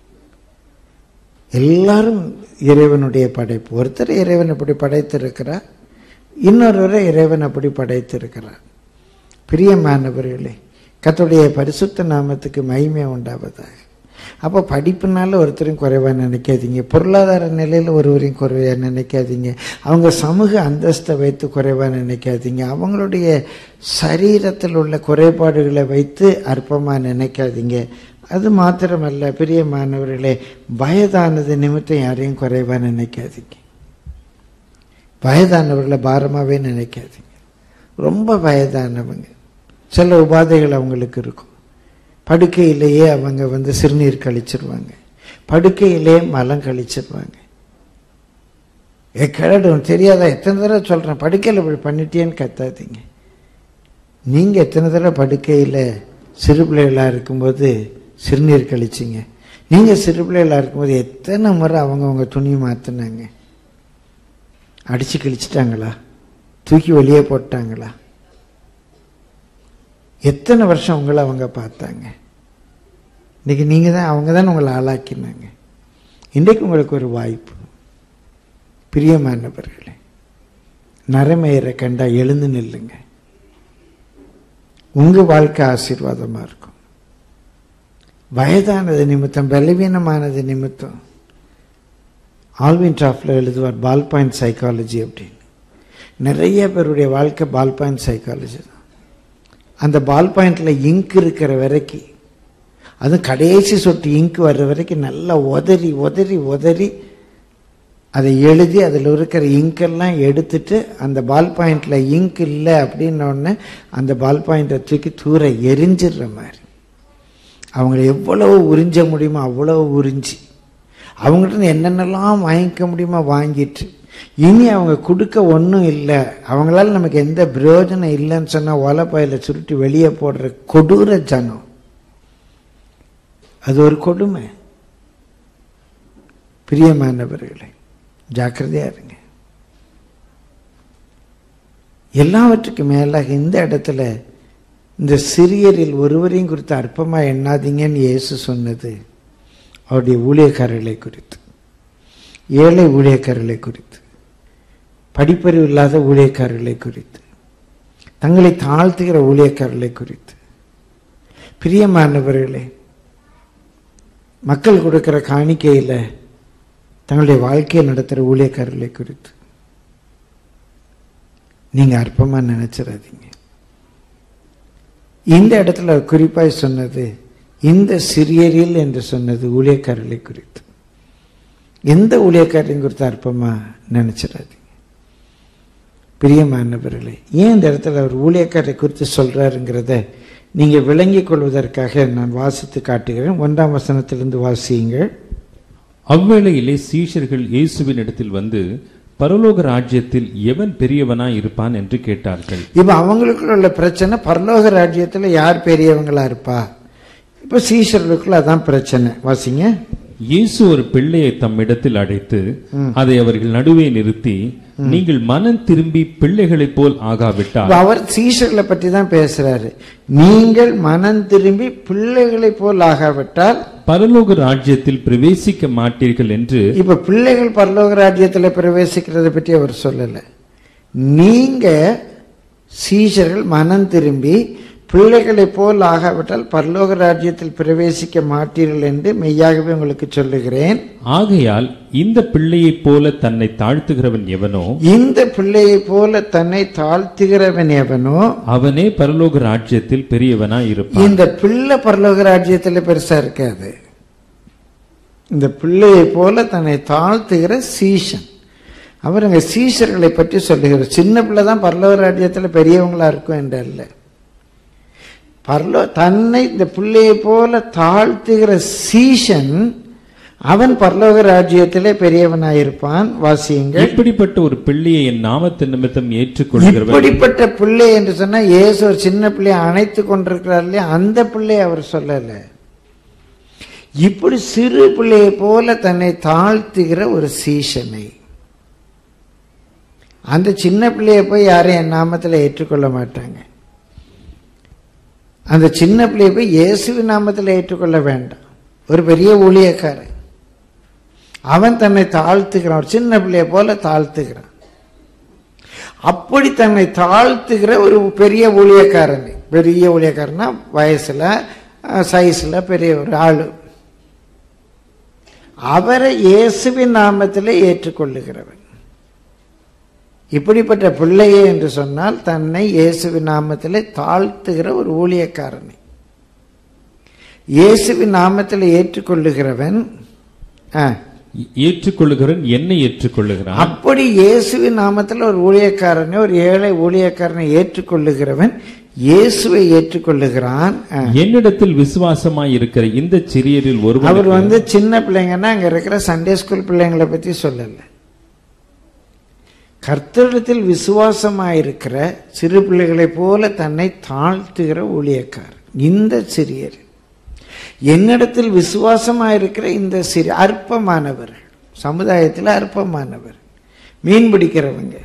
எல்லாரும் இறைவனுடைய படைப்பு ஒருத்தர் இறைவன் அப்படி படைத்திருக்கிறார் இன்னொருவரை இறைவன் அப்படி படைத்திருக்கிறார் பிரியமானவர்களே கத்துடைய பரிசுத்த நாமத்துக்கு மகிமை உண்டாவதாக அப்போ படிப்புனால ஒருத்தரையும் குறைவாக நினைக்காதீங்க பொருளாதார நிலையில் ஒருவரையும் குறைவாக நினைக்காதீங்க அவங்க சமூக அந்தஸ்தை வைத்து குறைவாக நினைக்காதீங்க அவங்களுடைய சரீரத்தில் உள்ள குறைபாடுகளை வைத்து அற்பமாக நினைக்காதீங்க அது மாத்திரமல்ல பிரியமானவர்களே வயதானது நிமித்தம் யாரையும் குறைவாக நினைக்காதீங்க வயதானவர்களை பாரமாகவே நினைக்காதீங்க ரொம்ப வயதானவங்க சில உபாதைகள் அவங்களுக்கு இருக்கும் படுக்கையிலேயே அவங்க வந்து சிறுநீர் கழிச்சிருவாங்க படுக்கையிலேயே மலம் கழிச்சிருவாங்க கிழடு தெரியாதா எத்தனை தடவை சொல்கிறேன் படுக்கையில் இப்படி பண்ணிட்டேன்னு கத்தாதீங்க நீங்கள் எத்தனை தடவை படுக்கையில் சிறு பிள்ளைகளாக இருக்கும்போது சிறுநீர் கழிச்சிங்க நீங்கள் சிறு பிள்ளைகளாக இருக்கும்போது எத்தனை முறை அவங்கவுங்க துணி மாற்றினாங்க அடித்து கிழிச்சிட்டாங்களா தூக்கி வெளியே போட்டாங்களா எத்தனை வருஷம் உங்களை அவங்க பார்த்தாங்க இன்னைக்கு நீங்கள் தான் அவங்க தான் உங்களை ஆளாக்கினாங்க இன்றைக்கு உங்களுக்கு ஒரு வாய்ப்பு பிரியமானவர்களே நரமேயரை கண்டா எழுந்து நில்லுங்க உங்க வாழ்க்கை ஆசீர்வாதமா இருக்கும் வயதானது நிமித்தம் பலவீனமானது நிமித்தம் ஆல்வின் டாஃப்ல எழுதுவார் பால் பாயிண்ட் சைக்காலஜி அப்படின்னு நிறைய பேருடைய வாழ்க்கை பால் பாயிண்ட் சைக்காலஜி தான் அந்த பால் பாயிண்ட்ல இங்க் இருக்கிற வரைக்கும் அதுவும் கடைசி சொட்டு இங்க் வர்ற வரைக்கும் நல்லா உதறி உதறி உதறி அதை எழுதி அதில் இருக்கிற இங்கெல்லாம் எடுத்துட்டு அந்த பால் பாயிண்ட்ல இங்க் இல்லை அப்படின்னோடனே அந்த பால் பாயிண்டை தூக்கி தூர எரிஞ்சிடுற மாதிரி அவங்கள எவ்வளவு உறிஞ்ச முடியுமோ அவ்வளவு உறிஞ்சி அவங்கள்ட்ட என்னென்னலாம் வாங்கிக்க முடியுமோ வாங்கிட்டு இனி அவங்க கொடுக்க ஒன்றும் இல்லை அவங்களால நமக்கு எந்த பிரயோஜனம் இல்லைன்னு சொன்னால் ஒலப்பாயில் சுருட்டி வெளியே போடுற கொடூர ஜனம் அது ஒரு கொடுமை பிரியமானவர்களே ஜாக்கிரதையா இருங்க எல்லாவற்றுக்கும் மேலாக இந்த இடத்துல இந்த சிறியரில் ஒருவரையும் குறித்து அற்பமா எண்ணாதீங்கன்னு இயேசு சொன்னது அவருடைய ஊழியக்காரர்களை குறித்து ஏழை ஊழியக்காரர்களை குறித்து படிப்பறிவு இல்லாத ஊழியக்காரர்களை குறித்து தங்களை தாழ்த்துகிற ஊழியக்காரர்களை குறித்து பிரியமானவர்களே மக்கள் கொடுக்கிற காணிக்கையில் தங்களுடைய வாழ்க்கையை நடத்துகிற ஊழியக்காரர்களை குறித்து நீங்க அற்பமா நினைச்சிடாதீங்க இந்த இடத்துல குறிப்பாய் சொன்னது இந்த சிறியரில் என்று சொன்னது ஊழியக்காரர்களை குறித்து எந்த ஊழியக்காரையும் குறித்து அற்பமா நினைச்சிடாதீங்க பிரியமானவர்களே ஏன் இந்த இடத்துல அவர் ஊழியக்காரை குறித்து சொல்றாருங்கிறத நீங்க விளங்கிக் கொள்வதற்காக நான் வாசித்து காட்டுகிறேன் ஒன்றாம் வசனத்திலிருந்து வாசியுங்கள் அவ்வேளையிலே சீஷர்கள் இயேசுவின் இடத்தில் வந்து பரலோக ராஜ்யத்தில் எவன் பெரியவனாய் இருப்பான் என்று கேட்டார்கள் இப்ப அவங்களுக்குள்ள உள்ள பிரச்சனை பரலோக ராஜ்யத்துல யார் பெரியவங்களா இருப்பா இப்ப சீஷர்களுக்குள்ள அதான் பிரச்சனை வாசிங்க இயேசு ஒரு பிள்ளையை தம்மிடத்தில் அழைத்து அதை அவர்கள் நடுவே நிறுத்தி நீங்கள் மனம் திரும்பி பிள்ளைகளைப் போல் ஆகாவிட்டால் இப்ப அவர் சீஷர்களை பற்றி தான் பேசுறாரு நீங்கள் மனம் திரும்பி பிள்ளைகளை போல் ஆகாவிட்டால் பரலோக ராஜ்யத்தில் பிரவேசிக்க மாட்டீர்கள் என்று இப்ப பிள்ளைகள் பரலோக ராஜ்யத்துல பிரவேசிக்கிறத பற்றி அவர் சொல்லல நீங்க சீஷர்கள் மனம் திரும்பி பிள்ளைகளைப் போல் ஆகாவிட்டால் பரலோக ராஜ்யத்தில் பிரவேசிக்க மாட்டீர்கள் என்று மெய்யாகவே உங்களுக்கு சொல்லுகிறேன் ஆகையால் இந்த பிள்ளையைப் போல தன்னை தாழ்த்துகிறவன் எவனோ இந்த பிள்ளையைப் போல தன்னை தாழ்த்துகிறவன் எவனோ அவனே பரலோக ராஜ்யத்தில் பெரியவனாய் இருப்பான் இந்த பிள்ளை பரலோக ராஜ்யத்தில் பெருசா இருக்காது இந்த பிள்ளையை போல தன்னை தாழ்த்துகிற சீஷன் அவர் அங்க சீஷர்களை பற்றி சொல்லுகிறார் சின்ன பிள்ளை தான் பரலோக ராஜ்யத்தில் பெரியவங்களா இருக்கும் என்று அல்ல பரலோ தன்னை இந்த பிள்ளையை போல தாழ்த்துகிற சீஷன் அவன் பரலோக ராஜ்யத்திலே பெரியவனாயிருப்பான் வாசியுங்கள் இப்படிப்பட்ட ஒரு பிள்ளையை என் நாமத்தின் நிமித்தம் ஏற்றுக்கொள்கிறவன் இப்படிப்பட்ட பிள்ளை என்று சொன்னா இயேசு ஒரு சின்ன பிள்ளையை அணைத்து கொண்டிருக்கிறார் இல்லையா அந்த பிள்ளை அவர் சொல்லல இப்படி சிறு பிள்ளையை போல தன்னை தாழ்த்துகிற ஒரு சீஷனை அந்த சின்ன பிள்ளையை போய் யாரும் என் நாமத்தில் ஏற்றுக்கொள்ள மாட்டாங்க அந்த சின்ன பிள்ளையை போய் இயேசுவின் நாமத்தில் ஏற்றுக்கொள்ள வேண்டாம் ஒரு பெரிய ஊழியக்காரன் அவன் தன்னை தாழ்த்துகிறான் ஒரு சின்ன பிள்ளையை போல தாழ்த்துகிறான் அப்படி தன்னை தாழ்த்துகிற ஒரு பெரிய ஊழியக்காரன் பெரிய ஊழியக்காரனா வயசுல சைஸ்ல பெரிய ஒரு ஆளு அவரை இயேசுவின் நாமத்திலே ஏற்றுக்கொள்ளுகிறவன் இப்படிப்பட்ட பிள்ளையே என்று சொன்னால் தன்னை இயேசுவின் நாமத்திலே தாழ்த்துகிற ஒரு ஊழியக்காரனை இயேசுவின் நாமத்தில் ஏற்றுக்கொள்ளுகிறவன் ஆ, ஏற்றுக்கொள்ளுகிறவன் என்னை ஏற்றுக்கொள்ளுகிறான் அப்படி இயேசுவின் நாமத்தில் ஒரு ஊழியக்காரனை ஒரு ஏழை ஊழியக்காரனை ஏற்றுக்கொள்ளுகிறவன் இயேசுவை ஏற்றுக்கொள்ளுகிறான் ஆ. என்னிடத்தில் விசுவாசமாய் இருக்கிற இந்த சிறியரில் ஒருவன் அவர் வந்து சின்ன பிள்ளைங்கன்னா அங்க இருக்கிற சண்டே ஸ்கூல் பிள்ளைங்களை பத்தி சொல்லல கர்த்தரிடத்தில் விசுவாசமாயிருக்கிற சிறு பிள்ளைகளைப் போல தன்னை தாழ்த்துகிற ஊழியக்காரர் இந்த சிறியர் என்னிடத்தில் விசுவாசமாயிருக்கிற இந்த சிறு அற்பமானவர்கள் சமுதாயத்தில் அற்பமானவர் மீன் பிடிக்கிறவங்க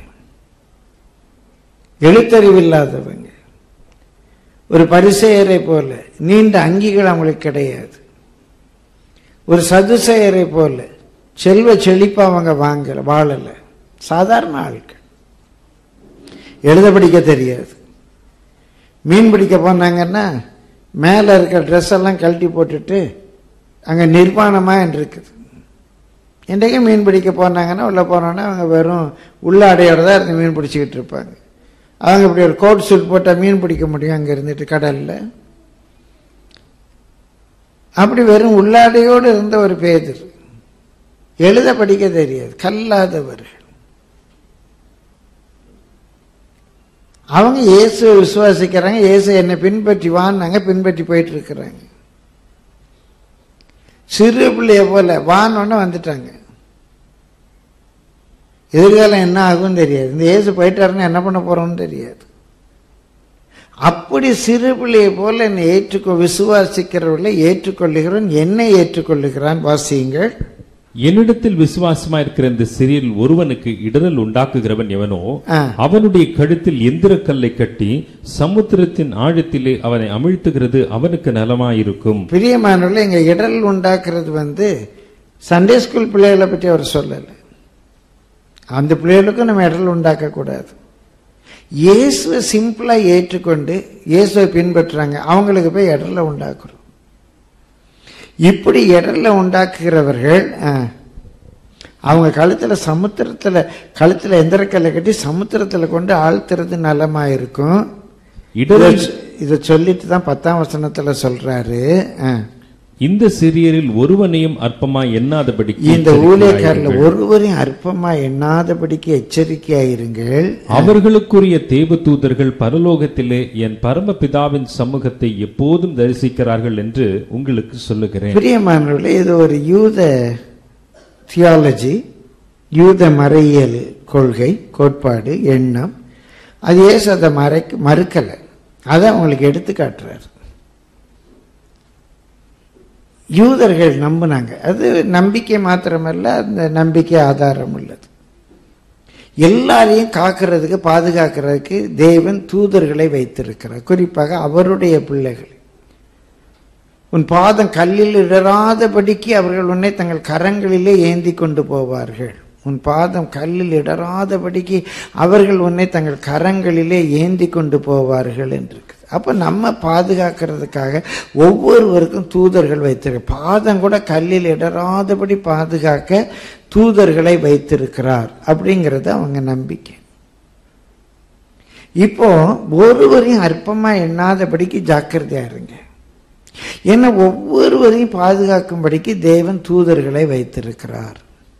எழுத்தறிவில்லாதவங்க ஒரு பரிசெயரை போல நீண்ட அங்கிகள் அவங்களுக்கு கிடையாது ஒரு சதுசெயரை போல செல்வ செழிப்பா அவங்க வாங்கல வாழல சாதாரண ஆட்கள் எழுத படிக்க தெரியாது மீன் பிடிக்க போனாங்கன்னா மேலே இருக்க ட்ரெஸ் எல்லாம் கழட்டி போட்டுட்டு அங்கே நிர்வாணமாக இருக்குது இன்றைக்கு மீன் பிடிக்க போனாங்கன்னா உள்ளே போனோன்னா அவங்க வெறும் உள்ளாடையோட தான் இருந்து மீன் பிடிச்சிக்கிட்டு இருப்பாங்க அவங்க இப்படி ஒரு கோட் சூட் போட்டால் மீன் பிடிக்க முடியும் அங்கே இருந்துட்டு கடலில் அப்படி வெறும் உள்ளாடையோடு இருந்த ஒரு பேதர் எழுத படிக்க தெரியாது கல்லாதவர் அவங்க இயேசுவை விசுவாசிக்கிறாங்க இயேசு என்னை பின்பற்றி வான்னாங்க பின்பற்றி போயிட்டு இருக்கிறாங்க சிறு பிள்ளைய போல வானோன்னு வந்துட்டாங்க எதிர்காலம் என்ன ஆகும்னு தெரியாது இந்த இயேசு போயிட்டாருன்னு என்ன பண்ண போறோம்னு தெரியாது அப்படி சிறு பிள்ளையை போல என்னை ஏற்றுக்கொ விசுவாசிக்கிறவர்களை ஏற்றுக்கொள்ளுகிறவன் என்னை ஏற்றுக்கொள்ளுகிறான் வாசியுங்கள் என்னிடத்தில் விசுவாசமாய் இருக்கிற இந்த சிறியரில் ஒருவனுக்கு இடரல் உண்டாக்குகிறவன் எவனோ ஆ. அவனுடைய கழுத்தில் எந்திரக்கல்லை கட்டி சமுத்திரத்தின் ஆழத்திலே அவனை அமிழ்த்துகிறது அவனுக்கு நலமாயிருக்கும் பிரியமானவர்கள் இங்க இடல் உண்டாக்குறது வந்து சண்டே ஸ்கூல் பிள்ளைகளை பற்றி அவர் சொல்லலை அந்த பிள்ளைகளுக்கும் நம்ம இடல் உண்டாக்க கூடாது இயேசுவை சிம்பிளா ஏற்றுக்கொண்டு இயேசுவை பின்பற்றுறாங்க அவங்களுக்கு போய் இடர்ல உண்டாக்குறோம் இப்படி இடர்ல உண்டாக்குகிறவர்கள் ஆ, அவங்க கழுத்துல சமுத்திரத்துல கழுத்துல எந்திரக்கல்லை கட்டி சமுத்திரத்துல கொண்டு ஆழ்த்துறது நலமா இருக்கும் இடரல் இதை சொல்லிட்டு தான் பத்தாம் வசனத்துல சொல்றாரு ஆ. இந்த சிறியரில் ஒருவனையும் அற்பமாய் எண்ணாதபடிக்கு இந்த ஊழியக்காரில் எச்சரிக்கையாயிருங்கள். ஒருவரையும் அற்பமா எண்ணாதபடிக்கு எச்சரிக்கையாயிருங்கள் அவர்களுக்குரிய தேவதூதர்கள் பரலோகத்திலே என் பரமபிதாவின் சமூகத்தை எப்போதும் தரிசிக்கிறார்கள் என்று உங்களுக்கு சொல்லுகிறேன் பிரியமானவர்களே இது ஒரு யூத தியாலஜி யூத மறையியல் கொள்கை கோட்பாடு எண்ணம் அது ஏசு அதை மறைக்க மறுக்கலை அதை அவங்களுக்கு எடுத்து காட்டுறாரு யூதர்கள் நம்பினாங்க அது நம்பிக்கை மாத்திரமல்ல அந்த நம்பிக்கை ஆதாரம் உள்ளது எல்லாரையும் காக்கிறதுக்கு பாதுகாக்கிறதுக்கு தேவன் தூதர்களை வைத்திருக்கிறார் குறிப்பாக அவருடைய பிள்ளைகள் உன் பாதம் கல்லில் இடராதபடிக்கு அவர்கள் உன்னை தங்கள் கரங்களிலே ஏந்தி கொண்டு போவார்கள் உன் பாதம் கல்லில் இடராதபடிக்கு அவர்கள் உன்னை தங்கள் கரங்களிலே ஏந்தி கொண்டு போவார்கள் என்று இருக்குது அப்போ நம்ம பாதுகாக்கிறதுக்காக ஒவ்வொருவருக்கும் தூதர்கள் வைத்திருக்க பாதம் கூட கல்லில் இடராதபடி பாதுகாக்க தூதர்களை வைத்திருக்கிறார் அப்படிங்கிறது அவங்க நம்பிக்கை இப்போ ஒருவரையும் அற்பமா எண்ணாதபடிக்கு ஜாக்கிரதையா இருங்க ஏன்னா ஒவ்வொருவரையும் பாதுகாக்கும்படிக்கு தேவன் தூதர்களை வைத்திருக்கிறார்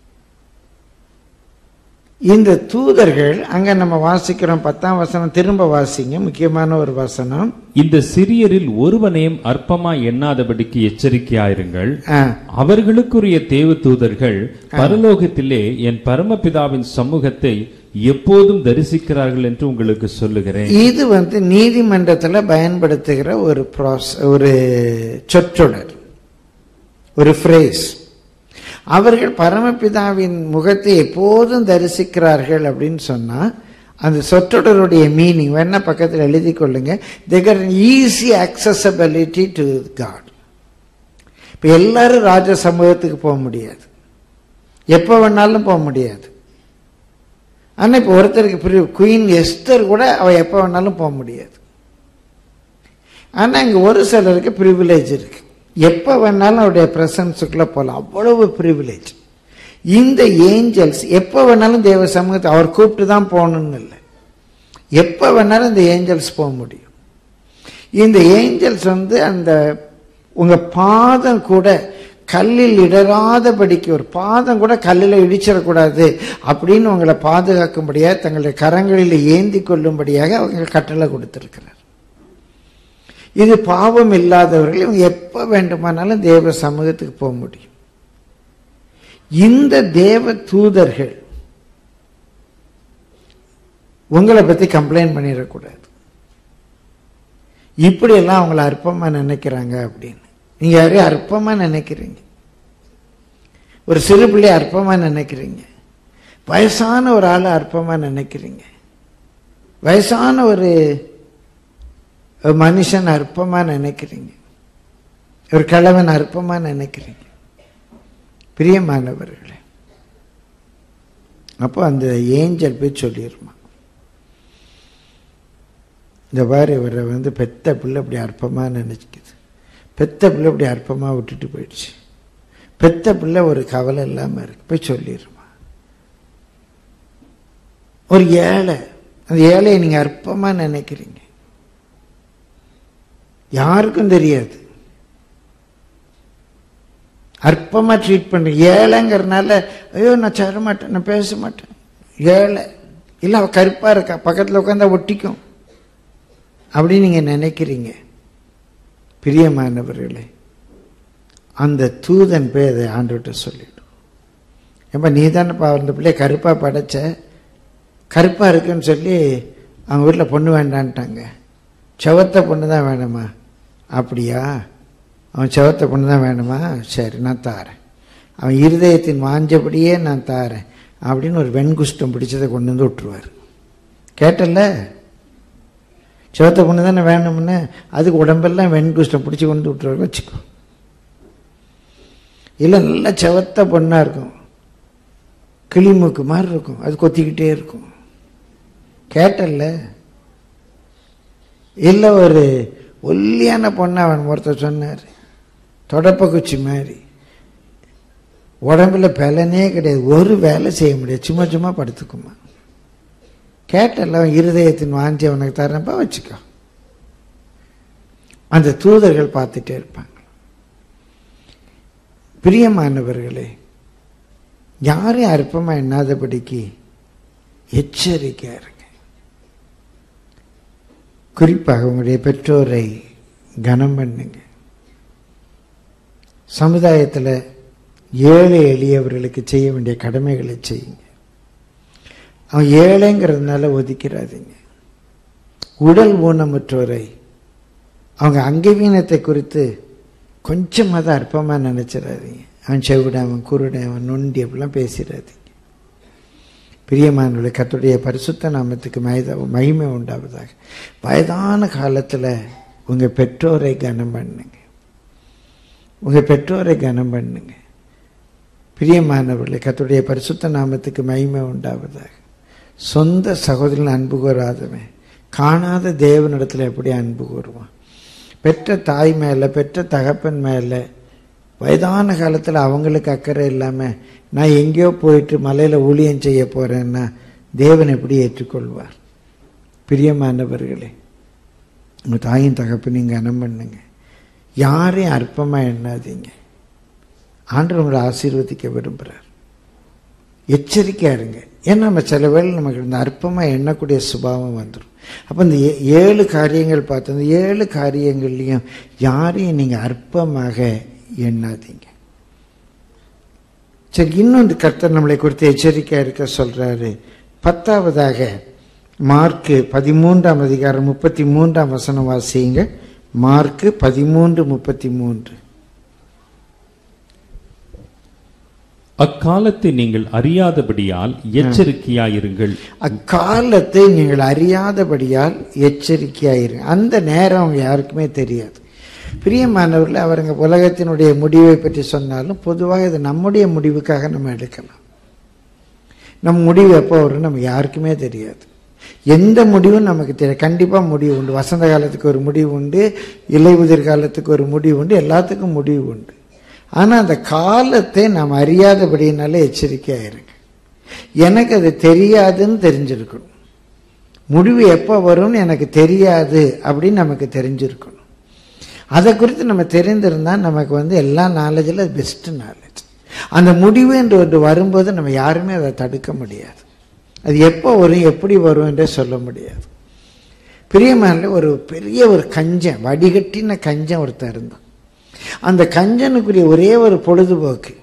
இந்த தூதர்கள் அங்க நம்ம வாசிக்கிறோம் பத்தாம் வசனம் திரும்ப வாசிங்க முக்கியமான ஒரு வசனம் இந்த சிறியரில் ஒருவனையும் அற்பமா எண்ணாதபடிக்கு எச்சரிக்கையாயிருங்கள் ஆ, அவர்களுக்குரிய தேவ தூதர்கள் பரலோகத்திலே என் பரமபிதாவின் சமூகத்தை எப்போதும் தரிசிக்கிறார்கள் என்று உங்களுக்கு சொல்லுகிறேன் இது வந்து நீதிமன்றத்துல பயன்படுத்துகிற ஒரு ப்ராஸ் ஒரு சொற்றொடர் ஒரு ஃப்ரேஸ் அவர்கள் பரமபிதாவின் முகத்தை எப்போதும் தரிசிக்கிறார்கள் அப்படின்னு சொன்னா அந்த சொற்றொடருடைய மீனிங் வேணா பக்கத்தில் எழுதி கொள்ளுங்க their easy accessibility to God இப்போ எல்லாரும் ராஜ சமூகத்துக்கு போக முடியாது எப்போ வேணாலும் போக முடியாது ஆனா இப்போ ஒருத்தருக்கு பிரிவு குயின் எஸ்தர் கூட அவ எப்போ வேணாலும் போக முடியாது ஆனா இங்க ஒரு சிலருக்கு ப்ரிவிலேஜ் இருக்கு எப்போ வேணாலும் அவருடைய பிரசன்ஸுக்குள்ள போகலாம் அவ்வளவு ப்ரிவிலேஜ் இந்த ஏஞ்சல்ஸ் எப்போ வேணாலும் தேவ சமூகத்தை அவர் கூப்பிட்டு தான் போகணும்னு இல்லை எப்போ வேணாலும் இந்த ஏஞ்சல்ஸ் போக முடியும் இந்த ஏஞ்சல்ஸ் வந்து அந்த உங்க பாதம் கூட கல்லில் இடராதபடிக்கு ஒரு பாதம் கூட கல்லில் இடிச்சிடக்கூடாது அப்படின்னு உங்களை பாதுகாக்கும்படியாக தங்களுடைய கரங்களில் ஏந்தி கொள்ளும்படியாக அவங்க கட்டளை கொடுத்திருக்கிறார் இது பாவம் இல்லாதவர்கள் இவங்க எப்ப வேண்டுமானாலும் தேவ சமூகத்துக்கு போக முடியும் இந்த தேவ தூதர்கள் உங்களை பத்தி கம்ப்ளைண்ட் பண்ணிடக்கூடாது இப்படியெல்லாம் அவங்கள அற்பமா நினைக்கிறாங்க அப்படின்னு நீங்க யாரையும் அற்பமா நினைக்கிறீங்க ஒரு சிறு பிள்ளைய அற்பமா நினைக்கிறீங்க வயசான ஒரு ஆளை அற்பமா நினைக்கிறீங்க வயசான ஒரு ஒரு மனுஷன் அற்பமா நினைக்கிறீங்க ஒரு கிழவன் அற்பமா நினைக்கிறீங்க பிரியமானவர்களே அப்போ அந்த ஏஞ்சல் போய் சொல்லிடுமா இந்த மாதிரி இவரை வந்து பெத்த பிள்ளை இப்படி அற்பமா நினைக்குது பெத்த பிள்ளை இப்படி அற்பமா விட்டுட்டு போயிடுச்சு பெத்த பிள்ளை ஒரு கவலை இல்லாம இருக்கு போய் சொல்லிடுமா ஒரு ஏழை அந்த ஏழையை நீங்க அற்பமா நினைக்கிறீங்க யாருக்கும் தெரியாது அற்பமா ட்ரீட் பண்றீங்க ஏழைங்கிறனால ஐயோ நான் சேர மாட்டேன் நான் பேச மாட்டேன் ஏழை இல்ல அவ கருப்பா இருக்கா பக்கத்துல உட்காந்தா ஒட்டிக்கும் அப்படின்னு நீங்க நினைக்கிறீங்க பிரியமானவர்களே அந்த தூதன் போய் அதை ஆண்டுகிட்ட சொல்லிடும் ஏப்பா நீ தானேப்பா அந்த பிள்ளைய கருப்பா படைச்ச கருப்பா இருக்குன்னு சொல்லி அவங்க வீட்டில் பொண்ணு வேண்டான்ட்டாங்க செவத்த பொண்ணு தான் வேணுமா அப்படியா அவன் செவத்த பொண்ணு தான் வேணுமா சரி நான் தாரேன் அவன் இருதயத்தின் வாஞ்சபடியே நான் தாரேன் அப்படின்னு ஒரு வெண்குஷ்டம் பிடிச்சதை கொண்டு வந்து விட்டுருவார் கேட்டல்ல செவத்த பொண்ணு தானே வேணும்னு அதுக்கு உடம்பெல்லாம் வெண்குஷ்டம் பிடிச்சி கொண்டு விட்டுருவார் வச்சுக்கோ இல்லை நல்லா செவத்த பொண்ணா இருக்கும் கிளிமூக்கு மாதிரி இருக்கும் அது கொத்திக்கிட்டே இருக்கும் கேட்டல்ல இல்லை ஒரு ஒல்லியான பொண்ணை அவன் ஒருத்தர் சொன்னார் தொடப்ப குச்சி மாதிரி உடம்புல பலனே கிடையாது ஒரு வேலை செய்ய முடியாது சும்மா சும்மா படுத்துக்குமா கேட்டல்ல அவன் இருதயத்தின் வாஞ்சி அவனுக்கு தரப்பா வச்சுக்கோ அந்த தூதர்கள் பார்த்துட்டே இருப்பாங்க பிரியமானவர்களே யாரையும் அற்பமா எண்ணாதபடிக்கு எச்சரிக்கையா இருங்க குறிப்பாக உங்களுடைய பெற்றோரை கனம் பண்ணுங்க சமுதாயத்தில் ஏழை எளியவர்களுக்கு செய்ய வேண்டிய கடமைகளை செய்யுங்க அவன் ஏழைங்கிறதுனால ஒதுக்கிறாதீங்க உடல் ஊனமுற்றோரை அவங்க அங்கவீனத்தை குறித்து கொஞ்சமாக தான் அற்பமாக நினச்சிடாதீங்க அவன் செவிடன் அவன் குருடன் அவன் நொண்டி அப்படிலாம் பேசிடாதீங்க பிரியமானவர்களே கர்த்தருடைய பரிசுத்த நாமத்துக்கு மயத மகிமை உண்டாவதாக வயதான காலத்தில் உங்கள் பெற்றோரை கனம் பண்ணுங்க உங்கள் பெற்றோரை கனம் பண்ணுங்க பிரியமானவர்களே கர்த்தருடைய பரிசுத்த நாமத்துக்கு மகிமை உண்டாவதாக சொந்த சகோதரன் அன்பு கூறாதவன் காணாத தேவனிடத்தில் எப்படி அன்பு கூறுவான் பெற்ற தாய் மேலே பெற்ற தகப்பன் மேலே வயதான காலத்தில் அவங்களுக்கு அக்கறை இல்லாமல் நான் எங்கேயோ போயிட்டு மலையில் ஊழியம் செய்ய போகிறேன்னா தேவன் எப்படி ஏற்றுக்கொள்வார் பிரியமானவர்களே உங்கள் தாயின் தகப்பனையும் கனம் பண்ணுங்க யாரையும் அற்பமாக எண்ணாதீங்க ஆண்டவர் உங்களை ஆசீர்வதிக்க விரும்புகிறார் எச்சரிக்கையாக இருங்க ஏன்னா நம்ம சில வேளை நமக்கு இந்த அற்பமாக எண்ணக்கூடிய சுபாவம் வந்துடும் அப்போ இந்த ஏ- ஏழு காரியங்கள் பார்த்தோம் இந்த ஏழு காரியங்கள்லையும் யாரையும் நீங்கள் அற்பமாக எண்ணாதீங்க சரி இன்னொன்று கர்த்தர் நம்மளை குறித்து எச்சரிக்கையாக இருக்க சொல்றாரு பத்தாவதாக மார்க்கு பதிமூன்றாம் அதிகாரம் முப்பத்தி மூன்றாம் வசனம் வாசியுங்க மார்க்கு பதிமூன்று முப்பத்தி மூன்று அக்காலத்தை நீங்கள் அறியாதபடியால் எச்சரிக்கையாயிருங்கள் அக்காலத்தை நீங்கள் அறியாதபடியால் எச்சரிக்கையாயிருங்க அந்த நேரம் அவங்க யாருக்குமே தெரியாது பிரியமானவர்கள் அவருங்க உலகத்தினுடைய முடிவை பற்றி சொன்னாலும் பொதுவாக இது நம்முடைய முடிவுக்காக நம்ம எடுக்கலாம் நம் முடிவு எப்போ வரும் நமக்கு யாருக்குமே தெரியாது எந்த முடிவும் நமக்கு தெரியாது கண்டிப்பாக முடிவு உண்டு வசந்த காலத்துக்கு ஒரு முடிவு உண்டு இலை உதிர் காலத்துக்கு ஒரு முடிவு உண்டு எல்லாத்துக்கும் முடிவு உண்டு ஆனால் அந்த காலத்தை நாம் அறியாதபடியினால எச்சரிக்கையாக இருங்க எனக்கு அது தெரியாதுன்னு தெரிஞ்சிருக்கணும் முடிவு எப்போ வரும்னு எனக்கு தெரியாது அப்படின்னு நமக்கு தெரிஞ்சிருக்கணும் அதை குறித்து நம்ம தெரிந்திருந்தால் நமக்கு வந்து எல்லா நாலேஜில் பெஸ்ட் நாலேஜ் அந்த முடிவு என்று ஒன்று வரும்போது நம்ம யாருமே அதை தடுக்க முடியாது அது எப்போ வரும் எப்படி வரும் என்றே சொல்ல முடியாது பிரியமான ஒரு பெரிய ஒரு கஞ்சன் வடிகட்டின கஞ்சன் ஒருத்தன் இருந்தான் அந்த கஞ்சனுக்குரிய ஒரே ஒரு பொழுதுபோக்கு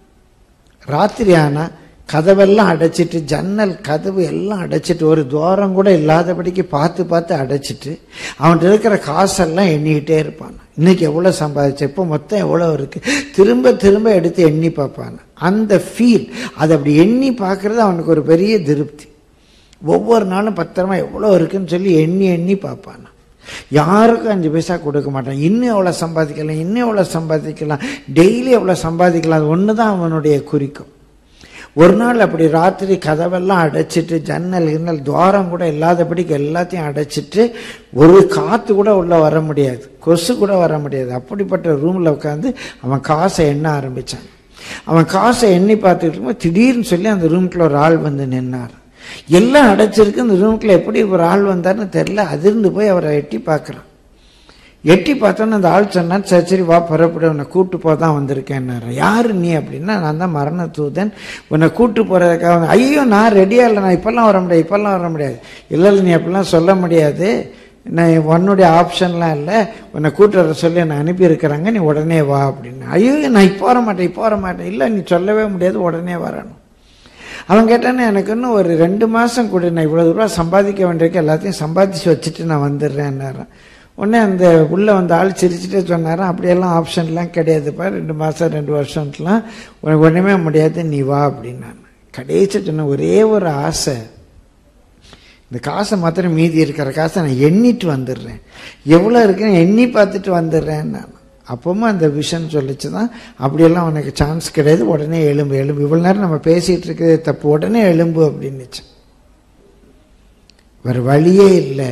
ராத்திரி ஆனா கதவெல்லாம் அடைச்சிட்டு ஜன்னல் கதவு எல்லாம் அடைச்சிட்டு ஒரு துவாரம் கூட இல்லாதபடிக்கு பார்த்து பார்த்து அடைச்சிட்டு அவன்கிட்ட இருக்கிற காசெல்லாம் எண்ணிக்கிட்டே இருப்பான் இன்னைக்கு எவ்வளோ சம்பாதிச்ச இப்போ மொத்தம் எவ்வளோ இருக்கு திரும்ப திரும்ப எடுத்து எண்ணி பார்ப்பான் அந்த ஃபீல் அதை அப்படி எண்ணி பார்க்கறது அவனுக்கு ஒரு பெரிய திருப்தி ஒவ்வொரு நாளும் பத்திரமா எவ்வளோ இருக்குன்னு சொல்லி எண்ணி எண்ணி பார்ப்பான் யாருக்கும் அஞ்சு பைசா கொடுக்க மாட்டான் இன்னும் எவ்வளோ சம்பாதிக்கலாம் இன்னும் எவ்வளோ சம்பாதிக்கலாம் டெய்லி எவ்வளோ சம்பாதிக்கலாம் அது ஒன்று தான் அவனுடைய குறிக்கும் ஒரு நாள் அப்படி ராத்திரி கதவெல்லாம் அடைச்சிட்டு ஜன்னல் கிண்ணல் துவாரம் கூட இல்லாதபடிக்கு எல்லாத்தையும் அடைச்சிட்டு ஒரு காற்று கூட உள்ளே வர முடியாது கொசு கூட வர முடியாது அப்படிப்பட்ட ரூமில் உட்காந்து அவன் காசை எண்ண ஆரம்பித்தான் அவன் காசை எண்ணி பார்த்துட்டு இருக்கும்போது திடீர்னு சொல்லி அந்த ரூம்குள்ள ஒரு ஆள் வந்து நின்னார் எல்லாம் அடைச்சிருக்கு இந்த ரூம்குள்ள எப்படி ஒரு ஆள் வந்தார்னு தெரில அதிர்ந்து போய் அவரை எட்டி பார்க்குறான் எட்டி பார்த்தோன்னு அந்த ஆள் சொன்னான் சரி சரி வா புறப்பட உன்னை கூட்டு போக தான் வந்திருக்கேன்னாரு யாரு நீ அப்படின்னா நான் தான் மரண தூதன் உன்னை கூட்டு போகிறதுக்காக வந்து ஐயோ நான் ரெடியாக இல்லை நான் இப்போல்லாம் வர முடியாது இப்போல்லாம் வர முடியாது இல்லை இல்லை நீ அப்படிலாம் சொல்ல முடியாது நான் உன்னுடைய ஆப்ஷன்லாம் இல்லை உன்னை கூட்டு வர சொல்லி என்னை அனுப்பியிருக்கிறாங்க நீ உடனே வா அப்படின்னு ஐயோ நான் இப்போ வர மாட்டேன் இப்போ வர மாட்டேன் இல்லை நீ சொல்லவே முடியாது உடனே வரணும் அவன் கேட்டானே எனக்கு இன்னும் ஒரு ரெண்டு மாதம் கூட நான் இவ்வளோ ரூபா சம்பாதிக்க வேண்டியிருக்க எல்லாத்தையும் சம்பாதிச்சு வச்சுட்டு நான் வந்துடுறேன்னாரன் உடனே அந்த உள்ளே வந்த ஆள் சிரிச்சுட்டே சொன்னாராம் அப்படியெல்லாம் ஆப்ஷன்லாம் கிடையாதுப்பா ரெண்டு மாதம் ரெண்டு வருஷம்லாம் உனக்கு ஒன்றுமே முடியாது நீ வா அப்படின்னான் கடைசி சொன்ன ஒரே ஒரு ஆசை இந்த காசை மாத்திரம் மீதி இருக்கிற காசை நான் எண்ணிட்டு வந்துடுறேன் எவ்வளோ இருக்குன்னு எண்ணி பார்த்துட்டு வந்துடுறேன் நான் அப்பவும் அந்த விஷன் சொல்லிச்சு தான் அப்படியெல்லாம் உனக்கு சான்ஸ் கிடையாது உடனே எலும்பு எலும்பு இவ்வளோ நேரம் நம்ம பேசிகிட்டு இருக்கிறது தப்பு உடனே எலும்பு அப்படின்னுச்சு வேறு வழியே இல்லை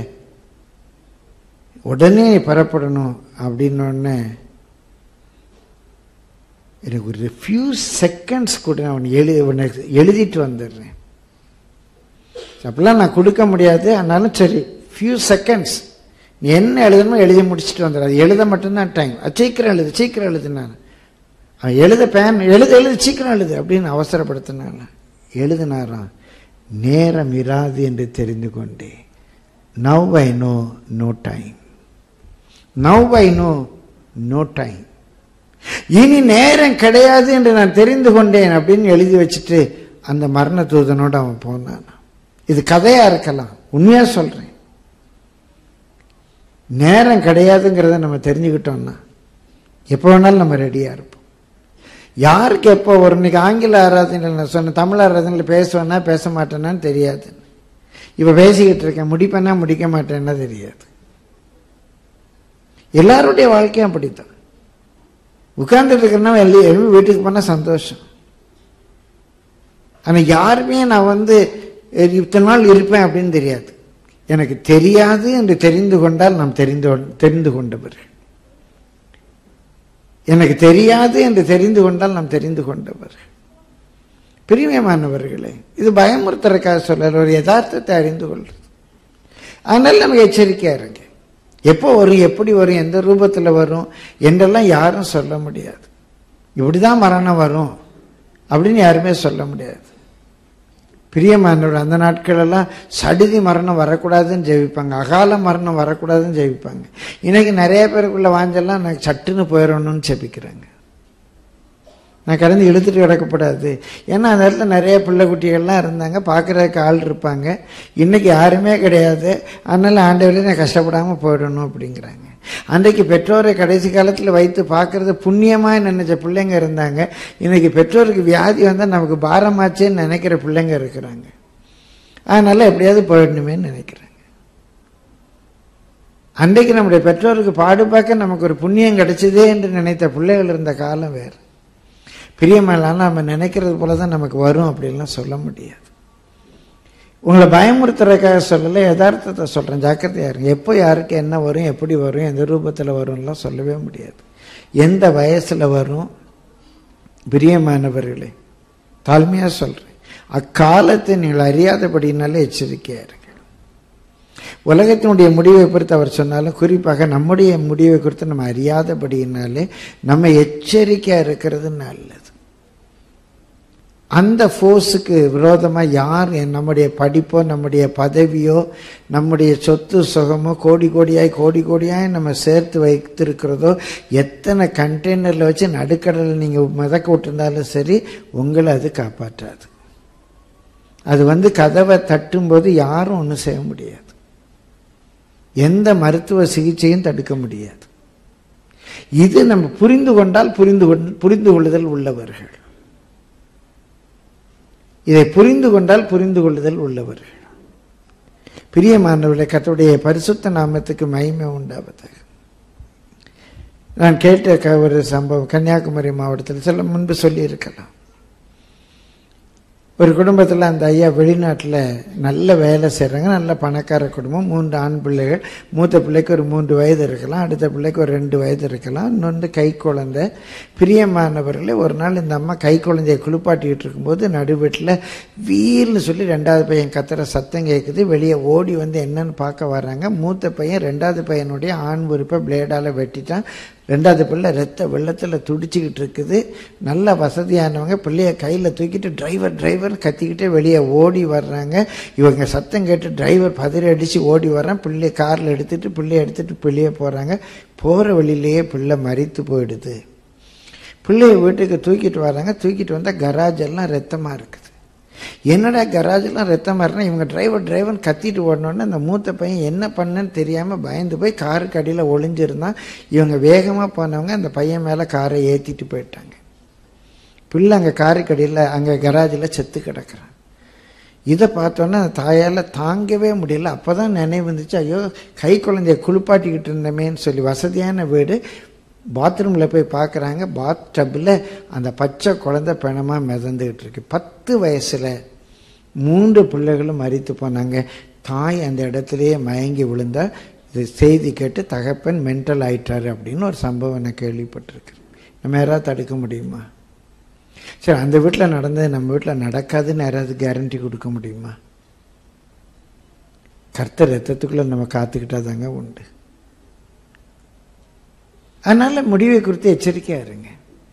உடனே புறப்படணும் அப்படின்னோடனே எனக்கு ஒரு ஃபியூ செகண்ட்ஸ் கூட நான் அவனை எழு உனக்கு எழுதிட்டு வந்துடுறேன் அப்படிலாம் நான் கொடுக்க முடியாது ஆனாலும் சரி ஃபியூ செகண்ட்ஸ் நீ என்ன எழுதணுமோ எழுதி முடிச்சுட்டு வந்துடு அது எழுத மட்டும்தான் டைம் அது சீக்கிரம் எழுது சீக்கிரம் எழுது நான் அவன் எழுத பேன் எழுத எழுது சீக்கிரம் எழுது அப்படின்னு அவசரப்படுத்தினான் எழுதினாராம் நேரம் இராது என்று தெரிந்து கொண்டேன் now I know no time now I know no time இனி நேரம் கிடையாது என்று நான் தெரிந்து கொண்டேன் அப்படின்னு எழுதி வச்சுட்டு அந்த மரண தூதனோட அவன் போனான் இது கதையா இருக்கலாம் உண்மையா சொல்றேன் நேரம் கிடையாதுங்கிறத நம்ம தெரிஞ்சுக்கிட்டோம்னா எப்போ வேணாலும் நம்ம ரெடியா இருப்போம் யாருக்கு எப்போ ஒரு இன்னைக்கு ஆங்கில ஆராதனையில் நான் சொன்னேன் தமிழ் ஆராதனையில் பேசுவேன்னா பேச மாட்டேன்னான்னு தெரியாது இப்போ பேசிக்கிட்டு இருக்கேன் முடிப்பேன்னா முடிக்க மாட்டேன்னா தெரியாது எல்லாருடைய வாழ்க்கையும் அப்படித்தான் உட்கார்ந்துட்டு இருக்கிறனா எழுதி எழுப்பி வீட்டுக்கு போனால் சந்தோஷம் ஆனால் யாருமே நான் வந்து இத்தனை நாள் இருப்பேன் அப்படின்னு தெரியாது எனக்கு தெரியாது என்று தெரிந்து கொண்டால் நாம் தெரிந்து கொ- தெரிந்து கொண்டவர் எனக்கு தெரியாது என்று தெரிந்து கொண்டால் நாம் தெரிந்து கொண்டவர் பிரியமானவர்களே இது பயமுறுத்துறதுக்காக சொல்லல ஒரு யதார்த்தத்தை அறிந்து கொள்றது அதனால நமக்கு எச்சரிக்கையா இருங்க எப்போ வரும் எப்படி வரும் எந்த ரூபத்துல வரும் என்றெல்லாம் யாரும் சொல்ல முடியாது இப்படிதான் மரணம் வரும் அப்படின்னு யாருமே சொல்ல முடியாது பிரியமானவர் அந்த நாட்கள் எல்லாம் சடுதி மரணம் வரக்கூடாதுன்னு ஜெபிப்பாங்க அகால மரணம் வரக்கூடாதுன்னு ஜெபிப்பாங்க இன்னைக்கு நிறைய பேருக்குள்ள வாஞ்செல்லாம் நான் சட்டுன்னு போயிடணும்னு ஜெபிக்கிறாங்க நான் கடந்து இழுத்துட்டு கிடக்கப்படாது ஏன்னா அந்த இடத்துல நிறைய பிள்ளை குட்டிகள்லாம் இருந்தாங்க பார்க்குறதுக்கு ஆள் இருப்பாங்க இன்னைக்கு யாருமே கிடையாது அதனால ஆண்டவரே நான் கஷ்டப்படாமல் போயிடணும் அப்படிங்கிறாங்க அன்றைக்கு பெற்றோரை கடைசி காலத்தில் வைத்து பார்க்கறது புண்ணியமாக நினைச்ச பிள்ளைங்க இருந்தாங்க இன்னைக்கு பெற்றோருக்கு வியாதி வந்தால் நமக்கு பாரமாச்சேன்னு நினைக்கிற பிள்ளைங்க இருக்கிறாங்க அதனால எப்படியாவது போயிடணுமேன்னு நினைக்கிறாங்க அன்றைக்கு நம்முடைய பெற்றோருக்கு பாடு பார்க்க நமக்கு ஒரு புண்ணியம் கிடைச்சதே என்று நினைத்த பிள்ளைகள் இருந்த காலம் வேறு பிரியமெல்லாம் நம்ம நினைக்கிறது போல தான் நமக்கு வரும் அப்படின்லாம் சொல்ல முடியாது உங்களை பயமுறுத்துறதுக்காக சொல்லலை யதார்த்தத்தை சொல்கிறேன் ஜாக்கிரதையா இருங்க எப்போ யாருக்கு என்ன வரும் எப்படி வரும் எந்த ரூபத்தில் வரும்லாம் சொல்லவே முடியாது எந்த வயசில் வரும் பிரியமானவர்களே தாழ்மையாக சொல்கிறேன் அக்காலத்தை நீங்கள் அறியாதபடினாலே எச்சரிக்கையா இருங்க உலகத்தினுடைய முடிவை குறித்து அவர் சொன்னாலும் குறிப்பாக நம்முடைய முடிவை குறித்து நம்ம அறியாதபடியினாலே நம்ம எச்சரிக்கையா இருக்கிறது நல்லது அந்த ஃபோர்ஸுக்கு விரோதமாக யார் என் நம்முடைய படிப்போ நம்முடைய பதவியோ நம்முடைய சொத்து சுகமோ கோடி கோடியாய் கோடி கோடியாய் நம்ம சேர்த்து வைத்திருக்கிறதோ எத்தனை கண்டெய்னரில் வச்சு நடுக்கடலில் நீங்கள் மிதக்க விட்டுருந்தாலும் சரி உங்களை அது காப்பாற்றாது அது வந்து கதவை தட்டும்போது யாரும் ஒன்றும் செய்ய முடியாது எந்த மருத்துவ சிகிச்சையும் தடுக்க முடியாது இது நம்ம புரிந்து கொண்டால் புரிந்து கொண் புரிந்து கொள்ளுதல் உள்ளவர்கள் இதை புரிந்து கொண்டால் புரிந்து கொள்ளுதல் உள்ளவர்கள் பிரியமானவர்களை கர்த்தருடைய பரிசுத்த நாமத்துக்கு மகிமை உண்டாவதாக நான் கேட்ட க- ஒரு சம்பவம் கன்னியாகுமரி மாவட்டத்தில் சில முன்பு சொல்லியிருக்கலாம் ஒரு குடும்பத்தில் அந்த ஐயா வெளிநாட்டில் நல்ல வேலை செய்கிறாங்க நல்ல பணக்கார குடும்பம் மூன்று ஆண் பிள்ளைகள் மூத்த பிள்ளைக்கு ஒரு மூன்று வயது இருக்கலாம் அடுத்த பிள்ளைக்கு ஒரு ரெண்டு வயது இருக்கலாம் இன்னொன்று கை குழந்தை பிரியமானவர்களே ஒரு நாள் இந்த அம்மா கை குழந்தையை குளிப்பாட்டிக்கிட்டு இருக்கும்போது நடுவீட்டில் வீல்னு சொல்லி ரெண்டாவது பையன் கத்துற சத்தம் கேட்குது வெளியே ஓடி வந்து என்னன்னு பார்க்க வர்றாங்க மூத்த பையன் ரெண்டாவது பையனுடைய ஆண் உறுப்பை பிளேடால் வெட்டிட்டான் ரெண்டாவது பிள்ளை ரத்த வெள்ளத்தில் துடிச்சிக்கிட்டு இருக்குது நல்ல வசதியானவங்க பிள்ளைய கையில் தூக்கிட்டு டிரைவர் டிரைவர் கத்திக்கிட்டே வெளியே ஓடி வர்றாங்க இவங்க சத்தம் கேட்டு டிரைவர் பதறி அடித்து ஓடி வர்றான் பிள்ளைய காரில் எடுத்துட்டு பிள்ளைய எடுத்துட்டு பிள்ளைய போகிறாங்க போகிற வழியிலேயே பிள்ளை மறித்து போயிடுது பிள்ளைய வீட்டுக்கு தூக்கிட்டு வராங்க தூக்கிட்டு வந்தால் கராஜ் எல்லாம் ரத்தமாக இருக்குது என்னடா கராஜெல்லாம் ரத்தமாக இருந்தால் இவங்க டிரைவர் டிரைவர் கத்திட்டு ஓடனோடனே அந்த மூத்த பையன் என்ன பண்ணன்னு தெரியாமல் பயந்து போய் காருக்கு அடியில் ஒளிஞ்சிருந்தான் இவங்க வேகமாக போனவங்க அந்த பையன் மேலே காரை ஏற்றிட்டு போயிட்டாங்க பிள்ளை அங்கே காருக்கு அடியில் அங்கே கராஜில் செத்து கிடக்குறான் இதை பார்த்தோன்னே அந்த தாயால் தாங்கவே முடியல அப்போ தான் நினைவு வந்துச்சு ஐயோ கை குழந்தைய குளிப்பாட்டிக்கிட்டு இருந்தமேன்னு சொல்லி வசதியான வீடு பாத்ரூமில் போய் பார்க்குறாங்க பாத் டப்பில் அந்த பச்சை குழந்தை பிணமாக மிதந்துக்கிட்டு இருக்கு பத்து வயசில் மூன்று பிள்ளைகளும் மறித்து போனாங்க தாய் அந்த இடத்துலையே மயங்கி விழுந்தா இது செய்தி கேட்டு தகப்பன் மென்டல் ஆயிட்டாரு அப்படின்னு ஒரு சம்பவம் நான் கேள்விப்பட்டிருக்கேன் நம்ம யாராவது தடுக்க முடியுமா சரி அந்த வீட்டில் நடந்தது நம்ம வீட்டில் நடக்காதுன்னு யாராவது கேரண்டி கொடுக்க முடியுமா கர்த்தர் ரத்தத்துக்குள்ளே நம்ம காத்துக்கிட்டா தாங்க உண்டு அதனால முடிவை குறித்து எச்சரிக்கையா இருங்க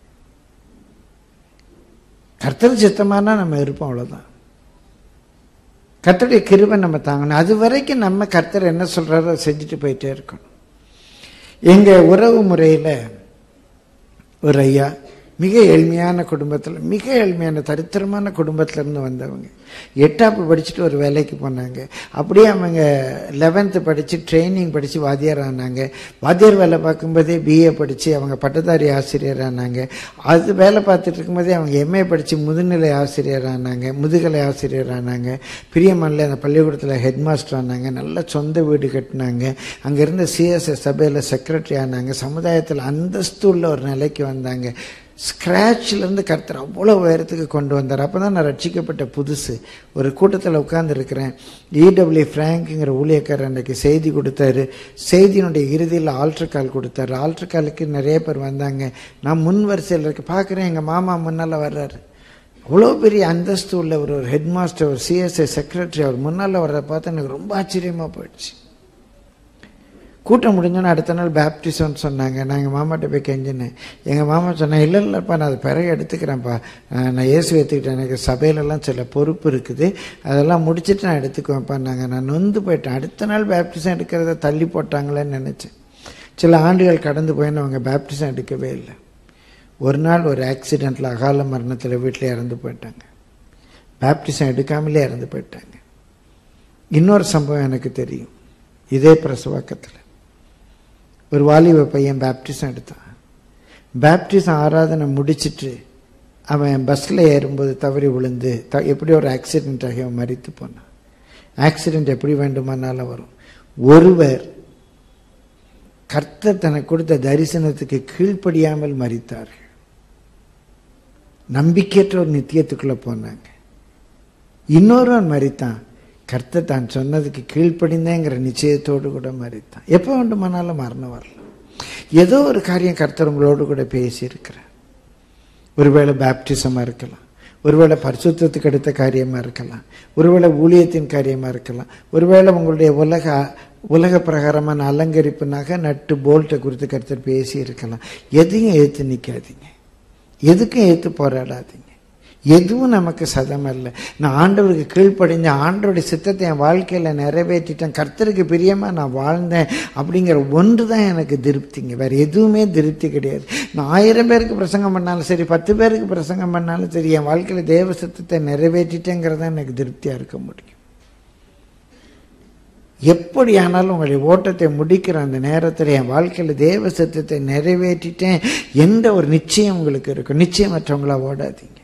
கர்த்தர் சித்தமானா நம்ம இருப்போம் அவ்வளவுதான் கர்த்தருடைய கிருபை நம்ம தாங்கணும் அது வரைக்கும் நம்ம கர்த்தர் என்ன சொல்றாரோ அதை செஞ்சுட்டு போயிட்டே இருக்கணும் எங்க உறவு முறையில ஒரு ஐயா மிக எளிமையான குடும்பத்தில் மிக எளிமையான தரித்திரமான குடும்பத்துல இருந்து வந்தவங்க எட்டாப்பு படிச்சுட்டு ஒரு வேலைக்கு போனாங்க அப்படியே அவங்க லெவன்த்து படித்து ட்ரைனிங் படித்து வாத்தியார் ஆனாங்க வாத்தியார் வேலை பார்க்கும்போதே பிஏ படித்து அவங்க பட்டதாரி ஆசிரியர் ஆனாங்க அது வேலை பார்த்துட்டு இருக்கும்போதே அவங்க எம்ஏ படித்து முதுநிலை ஆசிரியர் ஆனாங்க முதுகலை ஆசிரியர் ஆனாங்க பிரியமல்ல அந்த பள்ளிக்கூடத்தில் ஹெட் மாஸ்டர் ஆனாங்க நல்ல சொந்த வீடு கட்டினாங்க அங்கே இருந்த சிஎஸ்எஸ் சபையில் செக்ரட்டரி ஆனாங்க சமுதாயத்தில் அந்தஸ்து உள்ள ஒரு நிலைக்கு வந்தாங்க ஸ்க்ராட்ச்லேருந்து கர்த்தர் அவ்வளோ உயரத்துக்கு கொண்டு வந்தார் அப்போ தான் நான் ரட்சிக்கப்பட்ட புதுசு ஒரு கூட்டத்தில் உட்கார்ந்துருக்கிறேன் இடபிள்யூ ஃப்ராங்க்குங்கிற ஊழியக்காரர் அன்றைக்கு செய்தி கொடுத்தாரு செய்தியினுடைய இறுதியில் ஆல்ட்ரு கால் கொடுத்தாரு ஆல்ட்ரு காலுக்கு நிறைய பேர் வந்தாங்க நான் முன் வரிசையில் இருக்க பார்க்குறேன் எங்கள் மாமா முன்னால் வர்றாரு அவ்வளோ பெரிய அந்தஸ்து உள்ள ஒரு ஒரு ஹெட் மாஸ்டர் ஒரு சிஎஸ்ஐ செக்ரட்டரி அவர் முன்னால் வர்றதை பார்த்து எனக்கு ரொம்ப ஆச்சரியமாக போயிடுச்சு கூட்டம் முடிஞ்சோன்னே அடுத்த நாள் பேப்டிசம்னு சொன்னாங்க நான் எங்கள் மாமாட்ட போய் கெஞ்சினேன் எங்கள் மாமா சொன்னேன் இல்லை இல்லைப்பா நான் அது பிறகு எடுத்துக்கிறேன்ப்பா அஹ் நான் இயேசு ஏற்றுக்கிட்டேன் எனக்கு சபையிலலாம் சில பொறுப்பு இருக்குது அதெல்லாம் முடிச்சுட்டு நான் எடுத்துக்குவேன்ப்பா நாங்கள் நான் நொந்து போயிட்டேன் அடுத்த நாள் பேப்டிசம் எடுக்கிறத தள்ளி போட்டாங்களேன்னு நினச்சேன் சில ஆண்டுகள் கடந்து போயின்னு அவங்க பேப்டிசம் எடுக்கவே இல்லை ஒரு நாள் ஒரு ஆக்சிடெண்ட்டில் அகால மரணத்தில் வீட்டில் இறந்து போயிட்டாங்க பேப்டிசம் எடுக்காமலே இறந்து போயிட்டாங்க இன்னொரு சம்பவம் எனக்கு தெரியும் இதே பிரசவாக்கத்தில் ஒரு வாலிப பையன் பேப்டிசம் எடுத்தான் பேப்டிசம் ஆராதனை முடிச்சிட்டு அவன் பஸ்ஸில் ஏறும்போது தவறி விழுந்து த எப்படி ஒரு ஆக்சிடென்ட் ஆகி அவன் மறித்து போனான் ஆக்சிடென்ட் எப்படி வேண்டுமானாலும் வரும் ஒருவர் கர்த்தர் தனக்கு கொடுத்த தரிசனத்துக்கு கீழ்ப்படியாமல் மறித்தார்கள் நம்பிக்கையற்ற ஒரு நித்தியத்துக்குள்ள போனாங்க இன்னொருவன் மறித்தான் கர்த்தர் தான் சொன்னதுக்கு கீழ்ப்படிந்தேங்கிற நிச்சயத்தோடு கூட மறித்தான் எப்போ வேண்டுமானாலும் மரணம் வரலாம் ஏதோ ஒரு காரியம் கர்த்தர் உங்களோடு கூட பேசியிருக்கிறார் ஒருவேளை பேப்டிசமாக இருக்கலாம் ஒருவேளை பரிசுத்தத்துக்கு அடுத்த காரியமாக இருக்கலாம் ஒருவேளை ஊழியத்தின் காரியமாக இருக்கலாம் ஒருவேளை உங்களுடைய உலக உலக பிரகாரமான அலங்கரிப்புனாக நட்டு போல்ட்டை குறித்து கருத்தர் பேசி இருக்கலாம் எதையும் ஏற்று நிற்காதீங்க எதுக்கும் ஏற்று போராடாதீங்க எதுவும் நமக்கு சதம் அல்ல நான் ஆண்டவருக்கு கீழ்ப்படிஞ்ச ஆண்டவருடைய சித்தத்தை என் வாழ்க்கையில் நிறைவேற்றிட்டேன் கர்த்தருக்கு பிரியமாக நான் வாழ்ந்தேன் அப்படிங்கிற ஒன்று தான் எனக்கு திருப்திங்க வேறு எதுவுமே திருப்தி கிடையாது நான் ஆயிரம் பேருக்கு பிரசங்கம் பண்ணாலும் சரி பத்து பேருக்கு பிரசங்கம் பண்ணாலும் சரி என் வாழ்க்கையில் தேவ சித்தத்தை நிறைவேற்றிட்டேங்கிறத எனக்கு திருப்தியாக இருக்க முடியும் எப்படி ஆனாலும் உங்களுடைய ஓட்டத்தை முடிக்கிற அந்த நேரத்தில் என் வாழ்க்கையில் தேவ சத்தத்தை நிறைவேற்றிட்டேன் என்ற ஒரு நிச்சயம் உங்களுக்கு இருக்கும் நிச்சயமற்றவங்களா ஓடாதீங்க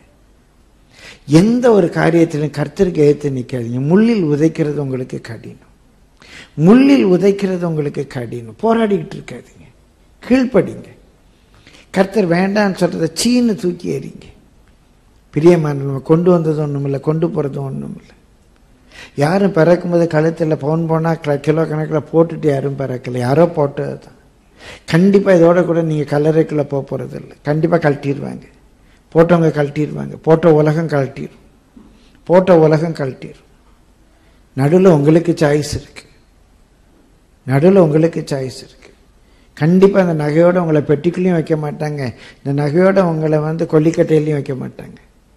எந்த ஒரு காரியத்திலும் கர்த்தருக்கு ஏற்று நிற்காதீங்க முள்ளில் உதைக்கிறது உங்களுக்கு கடினம் முள்ளில் உதைக்கிறது உங்களுக்கு கடினம் போராடிக்கிட்டு இருக்காதீங்க கீழ்ப்படிங்க கர்த்தர் வேண்டான்னு சொல்றதை சீன்னு தூக்கி எறிங்க பிரியமான நம்ம கொண்டு வந்தது ஒன்றும் இல்லை கொண்டு போகிறது ஒன்றும் இல்லை யாரும் பிறக்கும்போது கழுத்தில் பவுன் போனால் கிலோ கணக்கில் போட்டுட்டு யாரும் பிறக்கல யாரோ போட்டது தான் கண்டிப்பாக இதோட கூட நீங்கள் கல்லறைக்குள்ளே போக போகிறது இல்லை கண்டிப்பாக கழட்டிடுவாங்க போட்டவங்க கழட்டிடுவாங்க போட்ட உலகம் கழட்டிடும் போட்ட உலகம் கழட்டிடும் நடுவில் உங்களுக்கு சாய்ஸ் இருக்கு நடுவில் உங்களுக்கு சாய்ஸ் இருக்கு கண்டிப்பாக அந்த நகையோட உங்களை பெட்டிக்குள்ளேயும் வைக்க மாட்டாங்க இந்த நகையோட உங்களை வந்து கொல்லிக்கட்டையிலையும் வைக்க மாட்டாங்க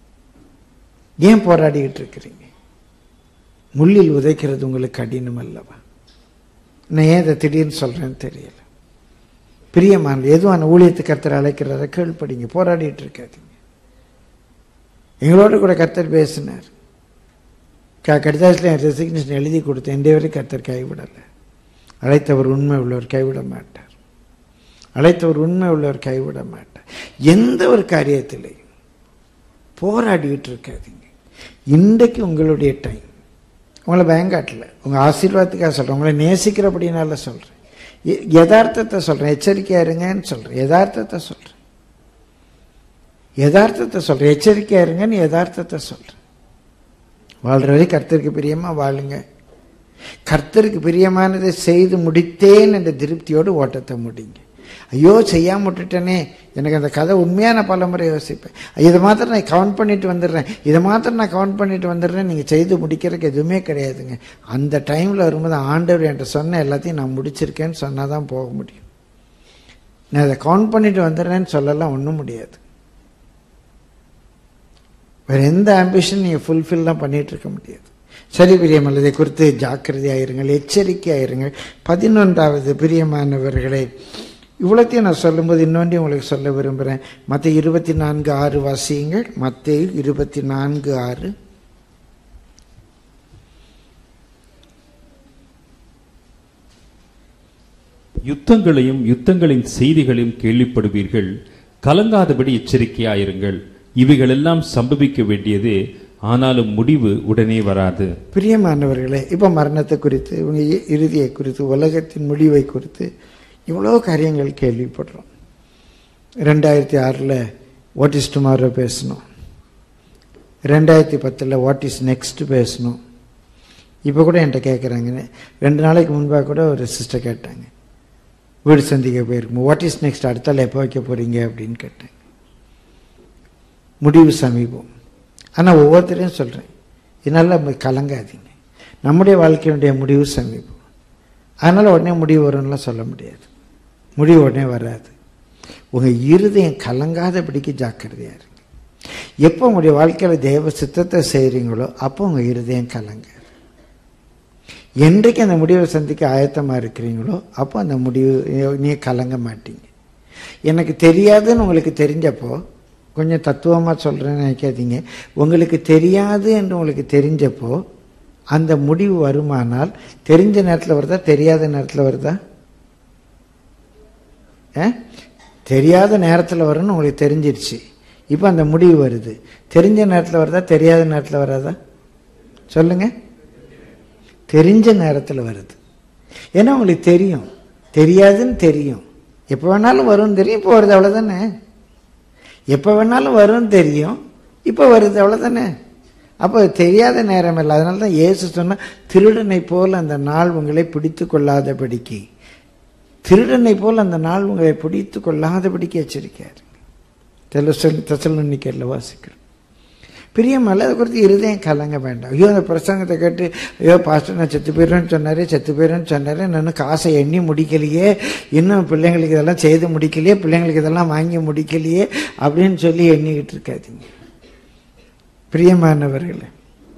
ஏன் போராடிக்கிட்டு இருக்கிறீங்க முள்ளில் உதைக்கிறது உங்களுக்கு கடினம் அல்லவா நான் ஏன் இதை திடீர்னு சொல்கிறேன்னு தெரியல பிரியமான எதுவான ஊழியத்துக்கு கர்த்தர் அழைக்கிறத கேள்விப்படிங்க போராடிட்டு இருக்காதீங்க எங்களோட கூட கர்த்தர் பேசினார் க கடிதாசில் என் ரெசிக்னேஷன் எழுதி கொடுத்தேன் எந்த வரை கர்த்தர் கைவிடலை அழைத்தவர் உண்மை உள்ளவர் கைவிட மாட்டார் அழைத்தவர் உண்மை உள்ளவர் கைவிட மாட்டார் எந்த ஒரு காரியத்திலையும் போராடிக்கிட்டு இருக்காதீங்க இன்றைக்கு உங்களுடைய டைம் உங்களை பயங்காட்டல உங்கள் ஆசீர்வாதத்துக்காக சொல்கிறேன் உங்களை நேசிக்கிறபடினால சொல்கிறேன் யதார்த்தத்தை சொல்கிறேன் எச்சரிக்கையா இருங்கன்னு சொல்கிறேன் யதார்த்தத்தை சொல்கிறேன் யதார்த்தத்தை சொல்கிறேன் எச்சரிக்கையா இருங்கன்னு யதார்த்தத்தை சொல்கிறேன் வாழ்கிற வரை கர்த்தருக்கு பிரியமாக வாழுங்க கர்த்தருக்கு பிரியமானதை செய்து முடித்தேன் என்ற திருப்தியோடு ஓட்டத்தை முடிங்க ஐயோ செய்யாம விட்டுட்டேனே எனக்கு அந்த கதை உண்மையாக நான் பல முறை யோசிப்பேன் இதை மாத்திரம் நான் கவுண்ட் பண்ணிட்டு வந்துடுறேன் இதை மாத்திரம் நான் கவுண்ட் பண்ணிட்டு வந்துடுறேன் நீங்கள் செய்து முடிக்கிறதுக்கு எதுவுமே கிடையாதுங்க அந்த டைமில் வரும்போது ஆண்டவர் என்கிட்ட சொன்ன எல்லாத்தையும் நான் முடிச்சிருக்கேன்னு சொன்னால் தான் போக முடியும் நான் அதை கவுண்ட் பண்ணிட்டு வந்துடுறேன்னு சொல்லலாம் ஒன்றும் முடியாது வேற எந்த ஆம்பிஷன் நீங்கள் ஃபுல்ஃபில்லாம் பண்ணிட்டு இருக்க முடியாது சரி பிரியமல் இதை குறித்து ஜாக்கிரதையாயிருங்கள் எச்சரிக்கையாயிருங்கள் பதினொன்றாவது பிரியமானவர்களே இவ்வளோத்தையும் நான் சொல்லும்போது இன்னொன்றையும் உங்களுக்கு சொல்ல விரும்புகிறேன் மற்ற இருபத்தி நான்கு ஆறு வாசியுங்கள் மற்ற இருபத்தி நான்கு ஆறு யுத்தங்களையும் யுத்தங்களின் செய்திகளையும் கேள்விப்படுவீர்கள் கலங்காதபடி எச்சரிக்கையாயிருங்கள் இவைகளெல்லாம் சம்பவிக்க வேண்டியதே ஆனாலும் முடிவு உடனே வராது பிரியமானவர்களே இப்போ மரணத்தை குறித்து இவங்க இ- இறுதியை குறித்து உலகத்தின் முடிவை குறித்து இவ்வளோ காரியங்கள் கேள்விப்படுறோம் ரெண்டாயிரத்தி ஆறில் வாட் இஸ் டுமாரோ பேசணும் ரெண்டாயிரத்தி பத்தில் வாட் இஸ் நெக்ஸ்ட் பேசணும் இப்போ கூட என்கிட்ட கேட்குறாங்க ரெண்டு நாளைக்கு முன்பாக கூட ஒரு சிஸ்டர் கேட்டாங்க வீடு சந்திக்க போயிருக்கும் வாட் இஸ் நெக்ஸ்ட் அடுத்தால எப்போ வைக்க போகிறீங்க அப்படின்னு கேட்டேன் முடிவு சமீபம் ஆனால் ஒவ்வொருத்தரையும் சொல்கிறேன் இதனால் கலங்காதீங்க நம்முடைய வாழ்க்கையினுடைய முடிவு சமீபம் அதனால் உடனே முடிவு வரும்லாம் சொல்ல முடியாது முடிவு உடனே வராது உங்கள் இருதயம் கலங்காதபடிக்கு ஜாக்கிரதையாக இருங்க எப்போ உங்களுடைய வாழ்க்கையில் தேவ சித்தத்தை செய்கிறீங்களோ அப்போ உங்கள் இருதயம் கலங்க என்றைக்கு அந்த முடிவை சந்திக்க ஆயத்தமாக இருக்கிறீங்களோ அப்போ அந்த முடிவு நீ கலங்க மாட்டீங்க எனக்கு தெரியாதுன்னு உங்களுக்கு தெரிஞ்சப்போ கொஞ்சம் தத்துவமாக சொல்கிறேன்னு நினைக்காதீங்க உங்களுக்கு தெரியாது என்று உங்களுக்கு தெரிஞ்சப்போ அந்த முடிவு வருமானால் தெரிஞ்ச நேரத்தில் வருதா தெரியாத நேரத்தில் வருதா ஆ? தெரியாத நேரத்தில் வரும்னு உங்களுக்கு தெரிஞ்சிருச்சு இப்போ அந்த முடிவு வருது தெரிஞ்ச நேரத்தில் வருதா தெரியாத நேரத்தில் வராதா சொல்லுங்க தெரிஞ்ச நேரத்தில் வருது ஏன்னா உங்களுக்கு தெரியும் தெரியாதுன்னு தெரியும் எப்போ வேணாலும் வரும்னு தெரியும் இப்போ வருது அவ்வளோதானே எப்போ வேணாலும் வரும்னு தெரியும் இப்போ வருது அவ்வளோதானே அப்போ அது தெரியாத நேரம் இல்லை அதனால தான் இயேசு சொன்ன திருடனை போல் அந்த நாள் உங்களை பிடித்து கொள்ளாதபடிக்கு திருடனை போல் அந்த நாள் உங்களை பிடித்து கொள்ளாதபடிக்கு எச்சரிக்கையாரு தெசலோனிக்கரில் வாசிக்கிறோம் பிரியமல்ல அதை குறித்து இருதயம் கலங்க வேண்டாம் ஐயோ அந்த பிரசங்கத்தை கேட்டு ஐயோ பாஸ்டர் நான் செத்து போயிடுறேன்னு சொன்னார் செத்து போயிடுறேன்னு சொன்னார் நான் காசை எண்ணி முடிக்கலையே இன்னும் பிள்ளைங்களுக்கு இதெல்லாம் செய்து முடிக்கலையே பிள்ளைங்களுக்கு இதெல்லாம் வாங்கி முடிக்கலையே அப்படின்னு சொல்லி எண்ணிக்கிட்டு இருக்காதீங்க பிரியமானவர்களே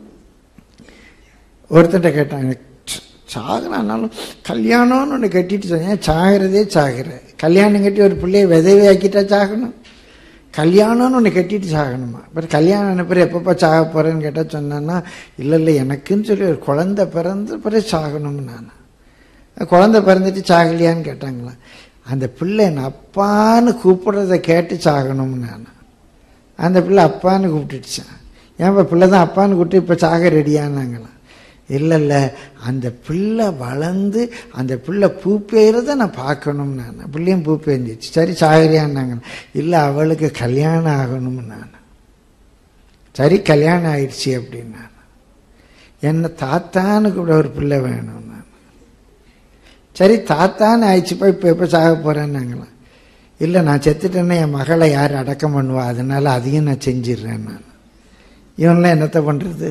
ஒருத்தர்கிட்ட கேட்டாங்க சாகுறானாலும் கல்யாணம்னு ஒன்று கட்டிட்டு சொன்னேன் சாகிறதே சாகிற கல்யாணம் கட்டி ஒரு பிள்ளைய விதவை ஆக்கிட்டா சாகணும் கல்யாணம்னு ஒன்று கட்டிட்டு சாகணுமா அப்புறம் கல்யாணம் அனுப்புற எப்பப்போ சாக போகிறேன்னு கேட்டால் சொன்னேன்னா இல்லை இல்லை எனக்குன்னு சொல்லி ஒரு குழந்தை பிறந்த பிறகு சாகணும்னு நான் குழந்தை பிறந்துட்டு சாகலையான்னு கேட்டாங்களாம் அந்த பிள்ளை என்ன அப்பான்னு கூப்பிடுறத கேட்டு சாகணும்னு நான் அந்த பிள்ளை அப்பான்னு கூப்பிட்டுடுச்சான் ஏன் இப்போ பிள்ளை தான் அப்பான்னு கூப்பிட்டு இப்போ சாக ரெடியானாங்களாம் இல்லை இல்லை அந்த பிள்ளை வளர்ந்து அந்த பிள்ளை பூ பெய்கிறத நான் பார்க்கணும் நான் பிள்ளையும் பூ பெய்ஞ்சிச்சு சரி சாகரியான்னாங்க இல்லை அவளுக்கு கல்யாணம் ஆகணும்னு நான் சரி கல்யாணம் ஆயிடுச்சு அப்படின்னு நான் என்ன தாத்தான்னு கூட ஒரு பிள்ளை வேணும் நான் சரி தாத்தான்னு ஆயிடுச்சுப்பா இப்போ எப்போ சாக போகிறேன்னாங்களாம் இல்லை நான் செத்துட்டேன்னா என் மகளை யார் அடக்கம் பண்ணுவா அதனால அதையும் நான் செஞ்சிடுறேன் நான் இவன்லாம் என்னத்தை பண்ணுறது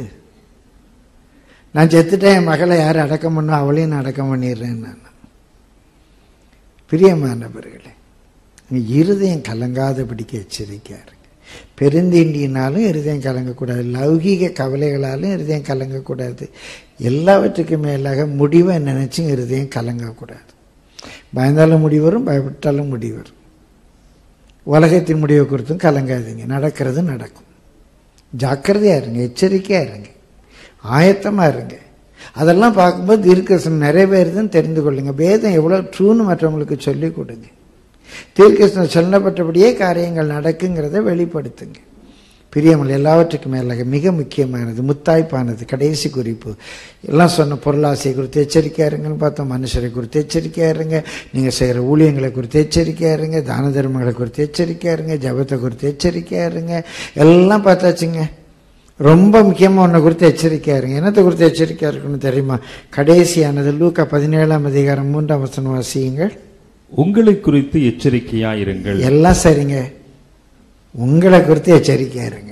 நான் செத்துட்டேன் என் மகளை யார் அடக்கம் பண்ணுவா அவளையும் நான் அடக்கம் பண்ணிடுறேன் நான் பிரியமானவர்களே இருதயம் கலங்காதபடிக்கு எச்சரிக்கையா இருக்கு பெருந்தீண்டினாலும் இருதயம் கலங்கக்கூடாது லௌகீக கவலைகளாலும் இருதயம் கலங்கக்கூடாது எல்லாவற்றுக்கும் மேலாக முடிவை நினைச்சும் இருதயம் கலங்கக்கூடாது பயந்தாலும் முடி வரும் பயப்பட்டாலும் முடி வரும் உலகத்தின் முடிவை குறித்தும் கலங்காதீங்க நடக்கிறது நடக்கும் ஜாக்கிரதையா இருங்க எச்சரிக்கையா இருங்க ஆயத்தமா இருங்க அதெல்லாம் பார்க்கும்போது தீர்க்கசனம் நிறைவேறுதுன்னு தெரிந்து கொள்ளுங்க வேதம் எவ்வளோ ட்ரூன்னு மற்றவங்களுக்கு சொல்லிக் கொடுங்க தீர்க்கசனம் சொல்லப்பட்டபடியே காரியங்கள் நடக்குங்கிறத வெளிப்படுத்துங்க பிரியமல் எல்லாவற்றுக்கும் மேலாக மிக முக்கியமானது முத்தாய்ப்பானது கடைசி குறிப்பு எல்லாம் சொன்ன பொருளாசையை குறித்து எச்சரிக்கையா இருங்கன்னு பார்த்தோம் மனுஷரை குறித்து எச்சரிக்கையா இருங்க நீங்கள் செய்கிற ஊழியங்களை குறித்து எச்சரிக்கையா இருங்க தான தர்மங்களை குறித்து எச்சரிக்கையா இருங்க ஜபத்தை குறித்து எச்சரிக்கையா இருங்க எல்லாம் பார்த்தாச்சுங்க ரொம்ப முக்கியமாக ஒன்றை குறித்து எச்சரிக்கையா இருங்க என்னத்தை குறித்து எச்சரிக்கையா இருக்கணும்னு தெரியுமா கடைசியானது லூக்கா பதினேழாம் அதிகாரம் மூன்றாம் வசனம் வாசியுங்கள் உங்களை குறித்து எச்சரிக்கையாயிருங்கள் எல்லாம் சரிங்க உங்களை குறித்து எச்சரிக்கையா இருங்க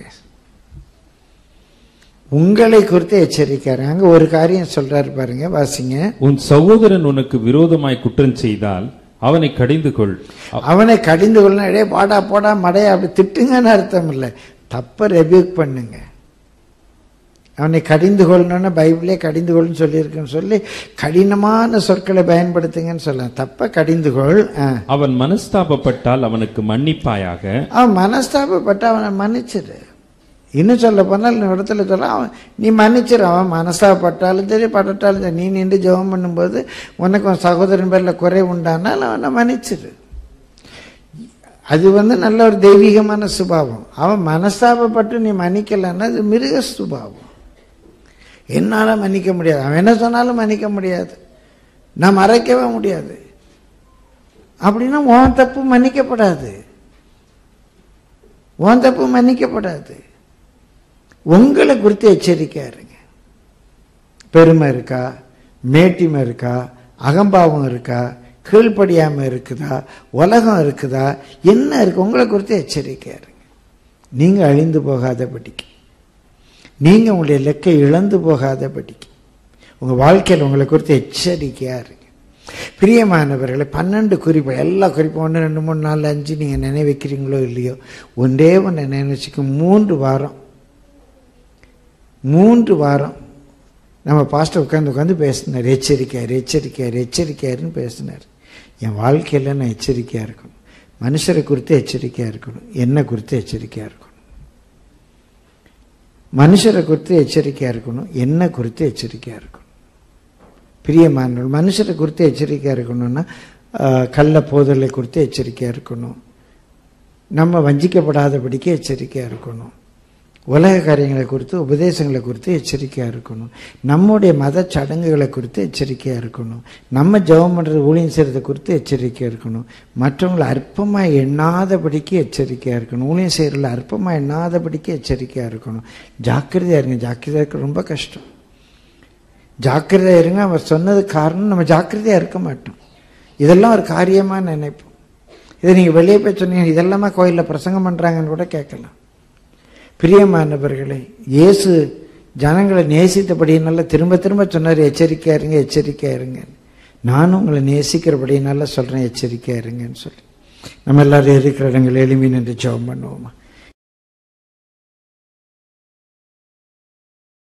உங்களை குறித்து எச்சரிக்கையா இருங்க அங்க ஒரு காரியம் சொல்றாரு பாருங்க வாசிங்க உன் சகோதரன் உனக்கு விரோதமாய் குற்றம் செய்தால் அவனை கடிந்து கொள் அவனை கடிந்து கொள்ள டே பாடா போடா மடையா அப்படி திட்டுங்கன்னு அர்த்தம் இல்லை தப்ப ரெபியூக் பண்ணுங்க அவனை கடிந்து கொள்ளணும்னு பைபிளே கடிந்து கொள்னு சொல்லியிருக்குன்னு சொல்லி கடினமான சொற்களை பயன்படுத்துங்கன்னு சொல்ல தப்ப கடிந்து கொள் ஆ. அவன் மனஸ்தாபப்பட்டால் அவனுக்கு மன்னிப்பாயாக அவன் மனஸ்தாபப்பட்டு அவனை மன்னிச்சிரு இன்னும் சொல்ல போனால் இந்த இடத்துல சொல்ல அவன் நீ மன்னிச்சிரு அவன் மனஸ்தாபப்பட்டாலும் சரி படட்டாலும் சரி நீ நின்று ஜெபம் பண்ணும்போது உனக்கு உன் சகோதரன் பேரில் குறை உண்டானால் அவனை மன்னிச்சிரு அது வந்து நல்ல ஒரு தெய்வீகமான சுபாவம் அவன் மனஸ்தாபப்பட்டு நீ மன்னிக்கலைன்னா அது மிருக சுபாவம் என்னால் மன்னிக்க முடியாது அவன் என்ன சொன்னாலும் மன்னிக்க முடியாது நான் மறைக்கவே முடியாது அப்படின்னா உன் தப்பு மன்னிக்கப்படாது உன் தப்பு மன்னிக்கப்படாது உங்களை குறித்து எச்சரிக்கையா இருங்க பெருமை இருக்கா மேட்டிமை இருக்கா அகம்பாவம் இருக்கா கீழ்ப்படியாம இருக்குதா உலகம் இருக்குதா என்ன இருக்கு உங்களை குறித்து எச்சரிக்கையா இருங்க நீங்க அழிந்து போகாதபடிக்கு நீங்க உங்களுடைய லெக்கை இழந்து போகாதபடிக்கு உங்க வாழ்க்கையில் உங்களை குறித்து எச்சரிக்கையா இருங்க பிரியமானவர்களை பன்னெண்டு குறிப்பு எல்லா குறிப்பும் ஒன்று ரெண்டு மூணு நாலு அஞ்சு நீங்க நினைவைக்கிறீங்களோ இல்லையோ ஒன்றே ஒன்று நினைச்சுக்க மூன்று வாரம் மூன்று வாரம் நம்ம பாஸ்டர் உட்காந்து உட்காந்து பேசினார் எச்சரிக்கையார் எச்சரிக்கையார் எச்சரிக்கையாருன்னு பேசினார் என் வாழ்க்கையில் நான் எச்சரிக்கையாக இருக்கணும் மனுஷரை குறித்து எச்சரிக்கையாக இருக்கணும் என்னை குறித்து எச்சரிக்கையாக இருக்கணும் மனுஷரை குறித்து எச்சரிக்கையாக இருக்கணும் என்னை குறித்து எச்சரிக்கையாக இருக்கணும் பிரியமானவர்கள் மனுஷரை குறித்து எச்சரிக்கையாக இருக்கணும்னா ஆஹ், கள்ள போதலை குறித்து எச்சரிக்கையாக இருக்கணும் நம்ம வஞ்சிக்கப்படாதபடிக்கு எச்சரிக்கையாக இருக்கணும் உலக காரியங்களை குறித்து உபதேசங்களை குறித்து எச்சரிக்கையாக இருக்கணும் நம்முடைய மத சடங்குகளை குறித்து எச்சரிக்கையாக இருக்கணும் நம்ம ஜெபம் பண்ணுறது ஊழியம் செய்கிறத குறித்து எச்சரிக்கையாக இருக்கணும் மற்றவங்களை அற்பமாக எண்ணாதபடிக்கு எச்சரிக்கையாக இருக்கணும் ஊழியம் செய்கிறதுல அற்பமாக எண்ணாதபடிக்கு எச்சரிக்கையாக இருக்கணும் ஜாக்கிரதையாக இருங்க ஜாக்கிரதையாக இருக்க ரொம்ப கஷ்டம் ஜாக்கிரதையாக இருங்க அவர் சொன்னது காரணம் நம்ம ஜாக்கிரதையாக இருக்க மாட்டோம் இதெல்லாம் ஒரு காரியமாக நினைப்போம் இதை நீங்கள் வெளியே போய் சொன்னீங்க இதெல்லாமா கோயிலில் பிரசங்கம் பண்ணுறாங்கன்னு கூட கேட்கலாம் பிரியமானவர்களே இயேசு ஜனங்களை நேசித்தபடியினால திரும்ப திரும்ப சொன்னார் எச்சரிக்கையா இருங்க எச்சரிக்கையா இருங்க நானும் உங்களை நேசிக்கிறபடியினால சொல்றேன் எச்சரிக்கையா இருங்கன்னு சொல்லி நம்ம எல்லாரும் இருக்கிற இடங்கள் எளிமையின் என்று ஜெபம் பண்ணுவோமா